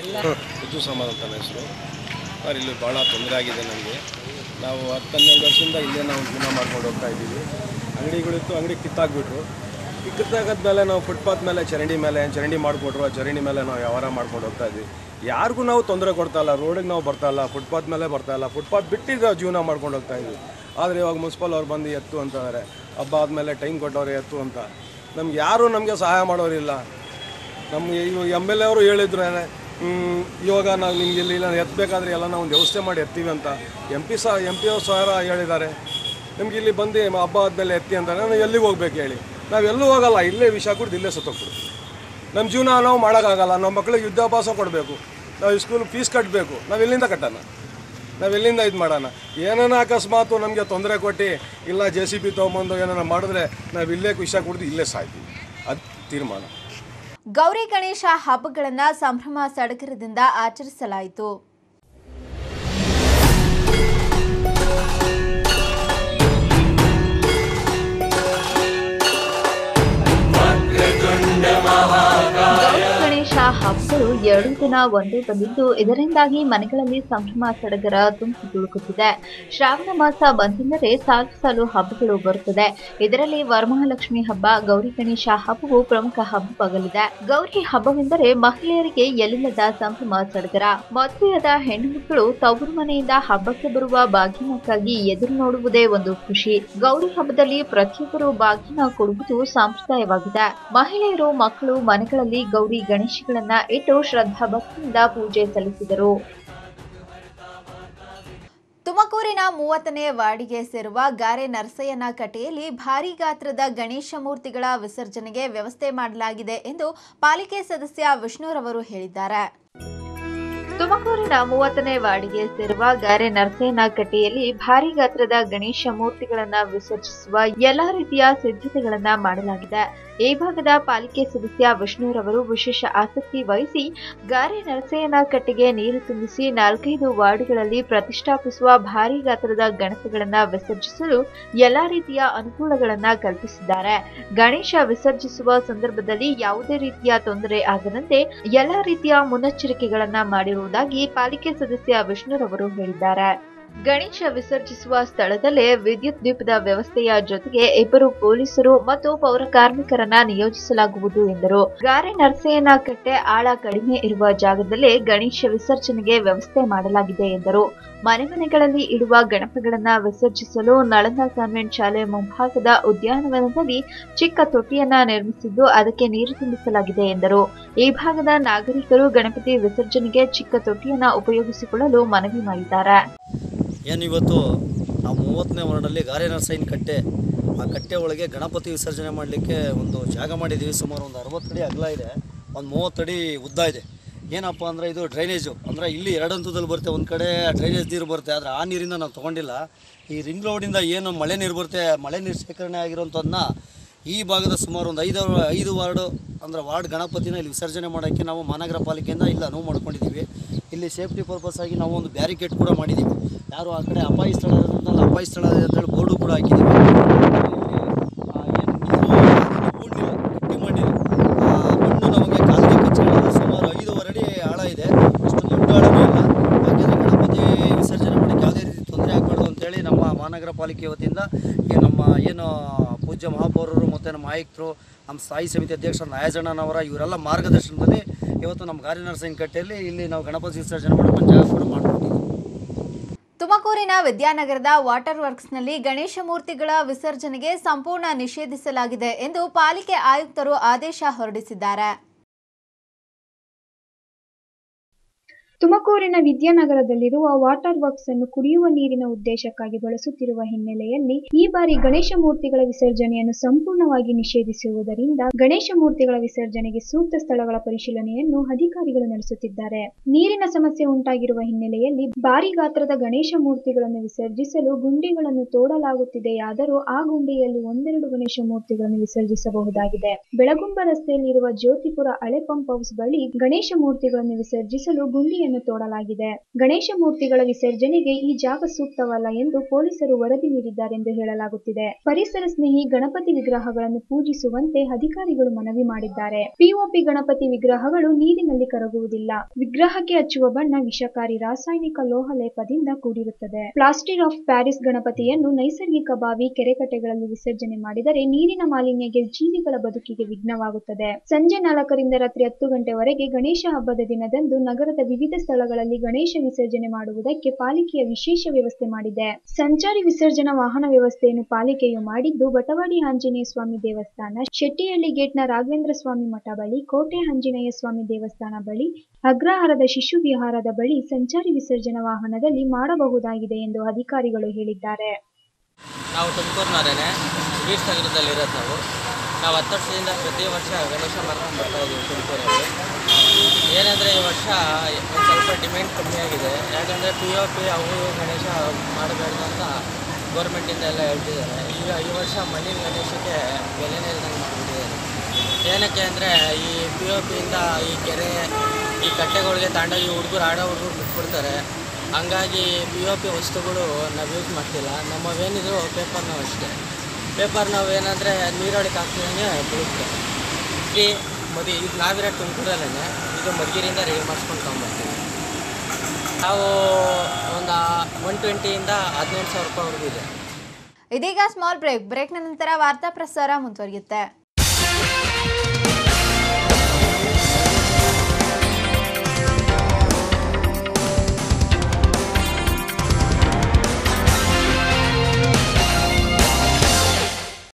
ಋತು ಸಮಾನ ಅಂತ ನನ್ನ ಹೆಸರು ಸರ್ ಇಲ್ಲಿ ಭಾಳ ತೊಂದರೆ ಆಗಿದೆ ನನಗೆ ನಾವು ಹತ್ತು ಹನ್ನೆರಡು ವರ್ಷದಿಂದ ಇಲ್ಲೇ ನಾವು ಜೀವನ ಮಾಡ್ಕೊಂಡು ಹೋಗ್ತಾ ಇದ್ದೀವಿ ಅಂಗಡಿಗಳಿತ್ತು ಅಂಗಡಿ ಕಿತ್ತಾಕ್ಬಿಟ್ರು ಈ ಕಿತ್ತಾಕದ್ಮೇಲೆ ನಾವು ಫುಟ್ಪಾತ್ ಮೇಲೆ ಚರಂಡಿ ಮೇಲೆ ಚರಂಡಿ ಮಾಡಿಕೊಟ್ರು ಆ ಚರಂಡಿ ಮೇಲೆ ನಾವು ವ್ಯವಹಾರ ಮಾಡ್ಕೊಂಡು ಹೋಗ್ತಾ ಇದ್ವಿ ಯಾರಿಗೂ ನಾವು ತೊಂದರೆ ಕೊಡ್ತಾ ಇಲ್ಲ ರೋಡಿಗೆ ನಾವು ಬರ್ತಾ ಇಲ್ಲ ಫುಟ್ಪಾತ್ ಮೇಲೆ ಬರ್ತಾ ಇಲ್ಲ ಫುಟ್ಪಾತ್ ಬಿಟ್ಟಿದ್ದು ಜೀವನ ಮಾಡ್ಕೊಂಡು ಹೋಗ್ತಾ ಇದ್ವಿ ಆದರೆ ಇವಾಗ ಮುನ್ಸಿಪಲ್ ಅವ್ರು ಬಂದು ಎತ್ತು ಅಂತಾರೆ ಹಬ್ಬ ಆದಮೇಲೆ ಟೈಮ್ ಕೊಟ್ಟವ್ರೆ ಎತ್ತು ಅಂತ ನಮ್ಗೆ ಯಾರೂ ನಮಗೆ ಸಹಾಯ ಮಾಡೋರಿಲ್ಲ ನಮಗೆ ಇವಾಗ ಎಮ್ ಎಲ್ ಎ ಅವರು ಹೇಳಿದ್ರು ಹ್ಮ್, ಇವಾಗ ನಾವು ನಿಮ್ಗೆ ಇಲ್ಲಿ ಇಲ್ಲ ಎತ್ತಬೇಕಾದ್ರೆ ಎಲ್ಲ ನಾವು ಒಂದು ವ್ಯವಸ್ಥೆ ಮಾಡಿ ಎತ್ತೀವಿ ಅಂತ ಎಂ ಪಿ ಸಹ ಎಂ ಪಿ ಅವ್ರು ಸಹ ಹೇಳಿದ್ದಾರೆ ನಿಮ್ಗೆ ಇಲ್ಲಿ ಬಂದು ಹಬ್ಬ ಆದಮೇಲೆ ಎತ್ತಿ ಅಂತ ನಾವು ಎಲ್ಲಿಗೆ ಹೋಗ್ಬೇಕು ಹೇಳಿ ನಾವು ಎಲ್ಲೂ ಹೋಗಲ್ಲ ಇಲ್ಲೇ ವಿಷ ಕುಡ್ದು ಇಲ್ಲೇ ಸತ್ತೋಗ್ಬಿಡ್ತೀವಿ ನಮ್ಮ ಜೀವನ ನಾವು ಮಾಡೋಕ್ಕಾಗಲ್ಲ ನಮ್ಮ ಮಕ್ಕಳಿಗೆ ವಿದ್ಯಾಭ್ಯಾಸ ಕೊಡಬೇಕು ನಾವು ಸ್ಕೂಲ್ ಫೀಸ್ ಕಟ್ಟಬೇಕು ನಾವು ಎಲ್ಲಿಂದ ಕಟ್ಟೋಣ ನಾವು ಎಲ್ಲಿಂದ ಇದು ಮಾಡೋಣ ಏನಾನ ಅಕಸ್ಮಾತು ನಮಗೆ ತೊಂದರೆ ಕೊಟ್ಟು ಇಲ್ಲ ಜೆ ಸಿ ಬಿ ತೊಗೊಂಬಂದು ಏನಾನ ಮಾಡಿದ್ರೆ ನಾವು ಇಲ್ಲೇ ವಿಷ ಕುಡ್ದು ಇಲ್ಲೇ ಸಾಯ್ತೀವಿ ಅದು ತೀರ್ಮಾನ ಗೌರಿ ಗಣೇಶ ಹಬ್ಬಗಳನ್ನ ಸಂಭ್ರಮ ಸಡಗರದಿಂದ ಆಚರಿಸಲಾಯಿತು ಗೌರಿ ಗಣೇಶ ಹಬ್ಬಗಳು ಎರಡು ದಿನ ಒಂದೇ ಬಂದಿದ್ದು ಇದರಿಂದಾಗಿ ಮನೆಗಳಲ್ಲಿ ಸಂಭ್ರಮ ಸಡಗರ ತುಂಬಿ ತುಳುಕುತ್ತಿದೆ ಶ್ರಾವಣ ಮಾಸ ಬಂತೆಂದರೆ ಸಾಲು ಸಾಲು ಹಬ್ಬಗಳು ಬರುತ್ತದೆ ಇದರಲ್ಲಿ ವರಮಹಾಲಕ್ಷ್ಮಿ ಹಬ್ಬ ಗೌರಿ ಗಣೇಶ ಹಬ್ಬವು ಪ್ರಮುಖ ಹಬ್ಬವಾಗಲಿದೆ ಗೌರಿ ಹಬ್ಬವೆಂದರೆ ಮಹಿಳೆಯರಿಗೆ ಎಲ್ಲಿಲ್ಲದ ಸಂಭ್ರಮ ಸಡಗರ ಮದುವೆಯಾದ ಹೆಣ್ಣು ಮಕ್ಕಳು ತವರು ಮನೆಯಿಂದ ಹಬ್ಬಕ್ಕೆ ಬರುವ ಬಾಗಿನಕ್ಕಾಗಿ ಎದುರು ನೋಡುವುದೇ ಒಂದು ಖುಷಿ ಗೌರಿ ಹಬ್ಬದಲ್ಲಿ ಪ್ರತಿಯೊಬ್ಬರು ಬಾಗಿನ ಕೊಡುವುದು ಸಂಪ್ರದಾಯವಾಗಿದೆ ಮಹಿಳೆಯರು ಮಕ್ಕಳು ಮನೆಗಳಲ್ಲಿ ಗೌರಿ ಗಣೇಶಗಳನ್ನ ಇಟ್ಟು ಶ್ರದ್ಧಾ ಭಕ್ತಿಯಿಂದ ಪೂಜೆ ಸಲ್ಲಿಸಿದರು ತುಮಕೂರಿನ ಮೂವತ್ತನೇ ವಾರ್ಡಿಗೆ ಸೇರುವ ಗಾರೆ ನರಸಯ್ಯನ ಕಟ್ಟೆಯಲ್ಲಿ ಭಾರೀ ಗಾತ್ರದ ಗಣೇಶ ಮೂರ್ತಿಗಳ ವಿಸರ್ಜನೆಗೆ ವ್ಯವಸ್ಥೆ ಮಾಡಲಾಗಿದೆ ಎಂದು ಪಾಲಿಕೆ ಸದಸ್ಯ ವಿಷ್ಣುರವರು ಹೇಳಿದ್ದಾರೆ ತುಮಕೂರಿನ ಮೂವತ್ತನೇ ವಾರ್ಡಿಗೆ ಸೇರುವ ಗಾರೆ ನರಸೇನ ಕಟ್ಟೆಯಲ್ಲಿ ಭಾರಿ ಗಾತ್ರದ ಗಣೇಶ ಮೂರ್ತಿಗಳನ್ನ ವಿಸರ್ಜಿಸುವ ಎಲ್ಲಾ ರೀತಿಯ ಸಿದ್ಧತೆಗಳನ್ನ ಮಾಡಲಾಗಿದೆ ಈ ಭಾಗದ ಪಾಲಿಕೆ ಸದಸ್ಯ ವಿಷ್ಣುರವರು ವಿಶೇಷ ಆಸಕ್ತಿ ವಹಿಸಿ ಗಾರೆ ನರಸೇನ ಕಟ್ಟೆಗೆ ನೀರು ತುಂಬಿಸಿ ನಾಲ್ಕೈದು ವಾರ್ಡ್ಗಳಲ್ಲಿ ಪ್ರತಿಷ್ಠಾಪಿಸುವ ಭಾರಿ ಗಾತ್ರದ ಗಣಪಗಳನ್ನ ವಿಸರ್ಜಿಸಲು ಎಲ್ಲಾ ರೀತಿಯ ಅನುಕೂಲಗಳನ್ನ ಕಲ್ಪಿಸಿದ್ದಾರೆ ಗಣೇಶ ವಿಸರ್ಜಿಸುವ ಸಂದರ್ಭದಲ್ಲಿ ಯಾವುದೇ ರೀತಿಯ ತೊಂದರೆ ಆಗದಂತೆ ಎಲ್ಲಾ ರೀತಿಯ ಮುನ್ನೆಚ್ಚರಿಕೆಗಳನ್ನ ಮಾಡಿರುವುದಾಗಿ ಪಾಲಿಕೆ ಸದಸ್ಯ ವಿಷ್ಣುರವರು ಹೇಳಿದ್ದಾರೆ ಗಣೇಶ ವಿಸರ್ಜಿಸುವ ಸ್ಥಳದಲ್ಲೇ ವಿದ್ಯುತ್ ದೀಪದ ವ್ಯವಸ್ಥೆಯ ಜೊತೆಗೆ ಇಬ್ಬರು ಪೊಲೀಸರು ಮತ್ತು ಪೌರ ಕಾರ್ಮಿಕರನ್ನ ನಿಯೋಜಿಸಲಾಗುವುದು ಎಂದರು ಗಾರೆ ನರಸಯ್ಯನ ಕಟ್ಟೆ ಆಳ ಕಡಿಮೆ ಇರುವ ಜಾಗದಲ್ಲೇ ಗಣೇಶ ವಿಸರ್ಜನೆಗೆ ವ್ಯವಸ್ಥೆ ಮಾಡಲಾಗಿದೆ ಎಂದರು ಮನೆ ಮನೆಗಳಲ್ಲಿ ಇಡುವ ಗಣಪಗಳನ್ನ ವಿಸರ್ಜಿಸಲು ನಳಂದ ಕಾನ್ವೆಂಟ್ ಶಾಲೆ ಮುಂಭಾಗದ ಉದ್ಯಾನವನದಲ್ಲಿ ಚಿಕ್ಕ ತೊಟ್ಟಿಯನ್ನ ನಿರ್ಮಿಸಿದ್ದು ಅದಕ್ಕೆ ನೀರು ತುಂಬಿಸಲಾಗಿದೆ ಎಂದರು ಈ ಭಾಗದ ನಾಗರಿಕರು ಗಣಪತಿ ವಿಸರ್ಜನೆಗೆ ಚಿಕ್ಕ ತೊಟ್ಟಿಯನ್ನ ಉಪಯೋಗಿಸಿಕೊಳ್ಳಲು ಮನವಿ ಮಾಡಿದ್ದಾರೆ ಏನು ಇವತ್ತು ನಾವು ಮೂವತ್ತನೇ ವಾರ್ಡಲ್ಲಿ ಗಾರೆ ನರಸೈನ್ ಕಟ್ಟೆ ಆ ಕಟ್ಟೆ ಒಳಗೆ ಗಣಪತಿ ವಿಸರ್ಜನೆ ಮಾಡಲಿಕ್ಕೆ ಒಂದು ಜಾಗ ಮಾಡಿದ್ದೀವಿ ಸುಮಾರು ಒಂದು ಅರವತ್ತು ಅಡಿ ಅಗಲ ಇದೆ ಒಂದು ಮೂವತ್ತಡಿ ಉದ್ದ ಇದೆ ಏನಪ್ಪ ಅಂದರೆ ಇದು ಡ್ರೈನೇಜು ಅಂದರೆ ಇಲ್ಲಿ ಎರಡು ಹಂತದಲ್ಲಿ ಬರುತ್ತೆ ಒಂದು ಕಡೆ ಡ್ರೈನೇಜ್ ನೀರು ಬರುತ್ತೆ ಆದರೆ ಆ ನೀರಿಂದ ನಾವು ತೊಗೊಂಡಿಲ್ಲ ಈ ರಿಂಗ್ ರೋಡಿಂದ ಏನು ಮಳೆ ನೀರು ಬರುತ್ತೆ ಮಳೆ ನೀರು ಶೇಖರಣೆ ಆಗಿರೋಂಥದ್ದನ್ನ ಈ ಭಾಗದ ಸುಮಾರು ಒಂದು ಐದು ಐದು ವಾರ್ಡು ಅಂದರೆ ವಾರ್ಡ್ ಗಣಪತಿನ ಇಲ್ಲಿ ವಿಸರ್ಜನೆ ಮಾಡೋಕ್ಕೆ ನಾವು ಮಹಾನಗರ ಪಾಲಿಕೆಯಿಂದ ಇಲ್ಲಿ ಅನುವು ಮಾಡ್ಕೊಂಡಿದ್ದೀವಿ ಇಲ್ಲಿ ಸೇಫ್ಟಿ ಪರ್ಪಸ್ ಆಗಿ ನಾವು ಒಂದು ಬ್ಯಾರಿಕೇಡ್ ಕೂಡ ಮಾಡಿದ್ದೀವಿ ಯಾರು ಆ ಕಡೆ ಅಪಾಯ ಸ್ಥಳ ಇರೋದ್ರಿಂದ ಅಲ್ಲಿ ಅಪಾಯ ಸ್ಥಳ ಇದೆ ಅಂತೇಳಿ ಬೋರ್ಡು ಕೂಡ ಹಾಕಿದ್ದೀವಿ ಗಟ್ಟಿ ಮಣ್ಣಿಲ್ಲ ಆ ಮಣ್ಣು ನಮಗೆ ಕಾಲಿಗೆ ಕಚ್ಕೊಳ್ಳೋದು ಸುಮಾರು ಐದೂವರೆ ಅಡಿ ಆಳ ಇದೆ ಅಷ್ಟು ದೊಡ್ಡ ಆಳನೂ ಇಲ್ಲ ಯಾಕೆಂದರೆ ಗಣಪತಿ ವಿಸರ್ಜನೆ ಮಾಡೋಕ್ಕೆ ಯಾವುದೇ ರೀತಿ ತೊಂದರೆ ಆಗಬಾರ್ದು ಅಂತೇಳಿ ನಮ್ಮ ಮಹಾನಗರ ಪಾಲಿಕೆ ವತಿಯಿಂದ ಈ ನಮ್ಮ ಏನು ಪೂಜ್ಯ ಮಹಾಪೌರರು ಮತ್ತು ನಮ್ಮ ಆಯುಕ್ತರು ನಮ್ಮ ಸ್ಥಾಯಿ ಸಮಿತಿ ಅಧ್ಯಕ್ಷ ನಾಯಜಣ್ಣನವರ ಇವರೆಲ್ಲ ಮಾರ್ಗದರ್ಶನದಲ್ಲಿ ಇವತ್ತು ನಮ್ಮ ಗಾರಿ ನರಸಿಂಹ ಕಟ್ಟೆಯಲ್ಲಿ ಇಲ್ಲಿ ನಾವು ಗಣಪತಿ ವಿಸರ್ಜನೆ ಮಾಡೋ ಜಾಗ ಕೂಡ ಮಾಡ್ಕೊಟ್ಟಿದ್ದೀವಿ ತುಮಕೂರಿನ ವಿದ್ಯಾನಗರದ ವಾಟರ್ ವರ್ಕ್ಸ್ನಲ್ಲಿ ಗಣೇಶ ಮೂರ್ತಿಗಳ ವಿಸರ್ಜನೆಗೆ ಸಂಪೂರ್ಣ ನಿಷೇಧಿಸಲಾಗಿದೆ ಎಂದು ಪಾಲಿಕೆ ಆಯುಕ್ತರು ಆದೇಶ ಹೊರಡಿಸಿದ್ದಾರೆ ತುಮಕೂರಿನ ವಿದ್ಯಾನಗರದಲ್ಲಿರುವ ವಾಟರ್ ವರ್ಕ್ಸ್ ಅನ್ನು ಕುಡಿಯುವ ನೀರಿನ ಉದ್ದೇಶಕ್ಕಾಗಿ ಬಳಸುತ್ತಿರುವ ಹಿನ್ನೆಲೆಯಲ್ಲಿ ಈ ಬಾರಿ ಗಣೇಶ ಮೂರ್ತಿಗಳ ವಿಸರ್ಜನೆಯನ್ನು ಸಂಪೂರ್ಣವಾಗಿ ನಿಷೇಧಿಸಿರುವುದರಿಂದ ಗಣೇಶ ಮೂರ್ತಿಗಳ ವಿಸರ್ಜನೆಗೆ ಸೂಕ್ತ ಸ್ಥಳಗಳ ಪರಿಶೀಲನೆಯನ್ನು ಅಧಿಕಾರಿಗಳು ನಡೆಸುತ್ತಿದ್ದಾರೆ ನೀರಿನ ಸಮಸ್ಯೆ ಉಂಟಾಗಿರುವ ಹಿನ್ನೆಲೆಯಲ್ಲಿ ಭಾರಿ ಗಾತ್ರದ ಗಣೇಶ ಮೂರ್ತಿಗಳನ್ನು ವಿಸರ್ಜಿಸಲು ಗುಂಡಿಗಳನ್ನು ತೋಡಲಾಗುತ್ತಿದೆಯಾದರೂ ಆ ಗುಂಡಿಯಲ್ಲಿ ಒಂದೆರಡು ಗಣೇಶ ಮೂರ್ತಿಗಳನ್ನು ವಿಸರ್ಜಿಸಬಹುದಾಗಿದೆ ಬೆಳಗುಂಬ ರಸ್ತೆಯಲ್ಲಿರುವ ಜ್ಯೋತಿಪುರ ಹಳೆ ಪಂಪ್ ಹೌಸ್ ಬಳಿ ಗಣೇಶ ಮೂರ್ತಿಗಳನ್ನು ವಿಸರ್ಜಿಸಲು ಗುಂಡಿಯನ್ನು ತೋಡಲಾಗಿದೆ ಗಣೇಶ ಮೂರ್ತಿಗಳ ವಿಸರ್ಜನೆಗೆ ಈ ಜಾಗ ಸೂಕ್ತವಲ್ಲ ಎಂದು ಪೊಲೀಸರು ವರದಿ ನೀಡಿದ್ದಾರೆಂದು ಹೇಳಲಾಗುತ್ತಿದೆ ಪರಿಸರ ಸ್ನೇಹಿ ಗಣಪತಿ ವಿಗ್ರಹಗಳನ್ನು ಪೂಜಿಸುವಂತೆ ಅಧಿಕಾರಿಗಳು ಮನವಿ ಮಾಡಿದ್ದಾರೆ ಪಿಒಪಿ ಗಣಪತಿ ವಿಗ್ರಹಗಳು ನೀರಿನಲ್ಲಿ ಕರಗುವುದಿಲ್ಲ ವಿಗ್ರಹಕ್ಕೆ ಹಚ್ಚುವ ಬಣ್ಣ ವಿಷಕಾರಿ ರಾಸಾಯನಿಕ ಲೋಹ ಲೇಪದಿಂದ ಕೂಡಿರುತ್ತದೆ ಪ್ಲಾಸ್ಟಿರ್ ಆಫ್ ಪ್ಯಾರಿಸ್ ಗಣಪತಿಯನ್ನು ನೈಸರ್ಗಿಕ ಬಾವಿ ಕೆರೆಕಟ್ಟೆಗಳಲ್ಲಿ ವಿಸರ್ಜನೆ ಮಾಡಿದರೆ ನೀರಿನ ಮಾಲಿನ್ಯಗೆ ಜೀವಿಗಳ ಬದುಕಿಗೆ ವಿಘ್ನವಾಗುತ್ತದೆ ಸಂಜೆ ನಾಲ್ಕರಿಂದ ರಾತ್ರಿ ಹತ್ತು ಗಂಟೆವರೆಗೆ ಗಣೇಶ ಹಬ್ಬದ ದಿನದಂದು ನಗರದ ವಿವಿಧ ಸ್ಥಳಗಳಲ್ಲಿ ಗಣೇಶ ವಿಸರ್ಜನೆ ಮಾಡುವುದಕ್ಕೆ ಪಾಲಿಕೆಯ ವಿಶೇಷ ವ್ಯವಸ್ಥೆ ಮಾಡಿದೆ ಸಂಚಾರಿ ವಿಸರ್ಜನಾ ವಾಹನ ವ್ಯವಸ್ಥೆಯನ್ನು ಪಾಲಿಕೆಯು ಮಾಡಿದ್ದು ಬಟವಾಡಿ ಆಂಜನೇಯ ಸ್ವಾಮಿ ದೇವಸ್ಥಾನ ಶೆಟ್ಟಿಹಳ್ಳಿ ಗೇಟ್ನ ರಾಘವೇಂದ್ರ ಸ್ವಾಮಿ ಮಠ ಬಳಿ ಕೋಟೆ ಆಂಜನೇಯ ಸ್ವಾಮಿ ದೇವಸ್ಥಾನ ಬಳಿ ಅಗ್ರಹಾರದ ಶಿಶು ವಿಹಾರದ ಬಳಿ ಸಂಚಾರಿ ವಿಸರ್ಜನಾ ವಾಹನದಲ್ಲಿ ಮಾಡಬಹುದಾಗಿದೆ ಎಂದು ಅಧಿಕಾರಿಗಳು ಹೇಳಿದ್ದಾರೆ ನಾವು ತುಮಕೂರಿನವರೇನೆ ಬೀಚ್ ನಗರದಲ್ಲಿ ಇರೋದು ನಾವು ನಾವು ಹತ್ತು ವರ್ಷದಿಂದ ಪ್ರತಿ ವರ್ಷ ಗಣೇಶ ಮಾರ್ಕೊಂಡು ಬರ್ತಾ ಇದ್ದೀವಿ ತುಮಕೂರಲ್ಲಿ ಏನಂದರೆ ಈ ವರ್ಷ ಒಂದು ಸ್ವಲ್ಪ ಡಿಮ್ಯಾಂಡ್ ಕಮ್ಮಿ ಆಗಿದೆ ಯಾಕಂದರೆ ಪಿ ಒ ಪಿ ಅವು ಇವು ಗಣೇಶ ಮಾಡಬೇಡ್ದು ಅಂತ ಗೌರ್ಮೆಂಟಿಂದ ಎಲ್ಲ ಹೇಳ್ತಿದ್ದಾರೆ ಈಗ ಈ ವರ್ಷ ಮಣ್ಣಿನ ಗಣೇಶಕ್ಕೆ ಬೆಲೆನೇ ಇಲ್ದಂಗೆ ಮಾಡಿಬಿಟ್ಟಿದ್ದಾರೆ ಏನಕ್ಕೆ ಅಂದರೆ ಈ ಪಿ ಒ ಪಿಯಿಂದ ಈ ಕೆರೆ ಈ ಕಟ್ಟೆಗಳಿಗೆ ತಾಂಡೋಗಿ ಹುಡುಗರು ಆಡೋ ಹುಡುಗರು ಬಿಟ್ಬಿಡ್ತಾರೆ ಹಂಗಾಗಿ ಪಿ ಒ ಪಿ ವಸ್ತುಗಳು ನಾವು ಯೂಸ್ ಮಾಡ್ತಿಲ್ಲ ನಮ್ಮವೇನಿದ್ರು ಪೇಪರ್ ನಾವು ಅಷ್ಟೇ ಪೇಪರ್ ನಾವು ಏನಂದರೆ ನೀರೊಳಗೆ ಹಾಕ್ತಿದಂಗೆ ಬೀಳುತ್ತೆ ಈ ಮದಿ ಇದು ನಾವಿರೋ ತುಮಕೂರಲ್ಲೇ ಇದು ಮಧುಗಿರಿಯಿಂದ ರೆಡಿ ಮಾಡಿಸ್ಕೊಂಡು ತೊಗೊಂಬರ್ತೀವಿ ನಾವು ಒಂದು ಒನ್ ಟ್ವೆಂಟಿಯಿಂದ ಹದಿನೆಂಟು ಸಾವಿರ ರೂಪಾಯಿವರೆಗೂ ಇದೆ ಇದೀಗ ಸ್ಮಾಲ್ ಬ್ರೇಕ್ ಬ್ರೇಕ್ನ ನಂತರ ವಾರ್ತಾ ಪ್ರಸಾರ ಮುಂದುವರಿಯುತ್ತೆ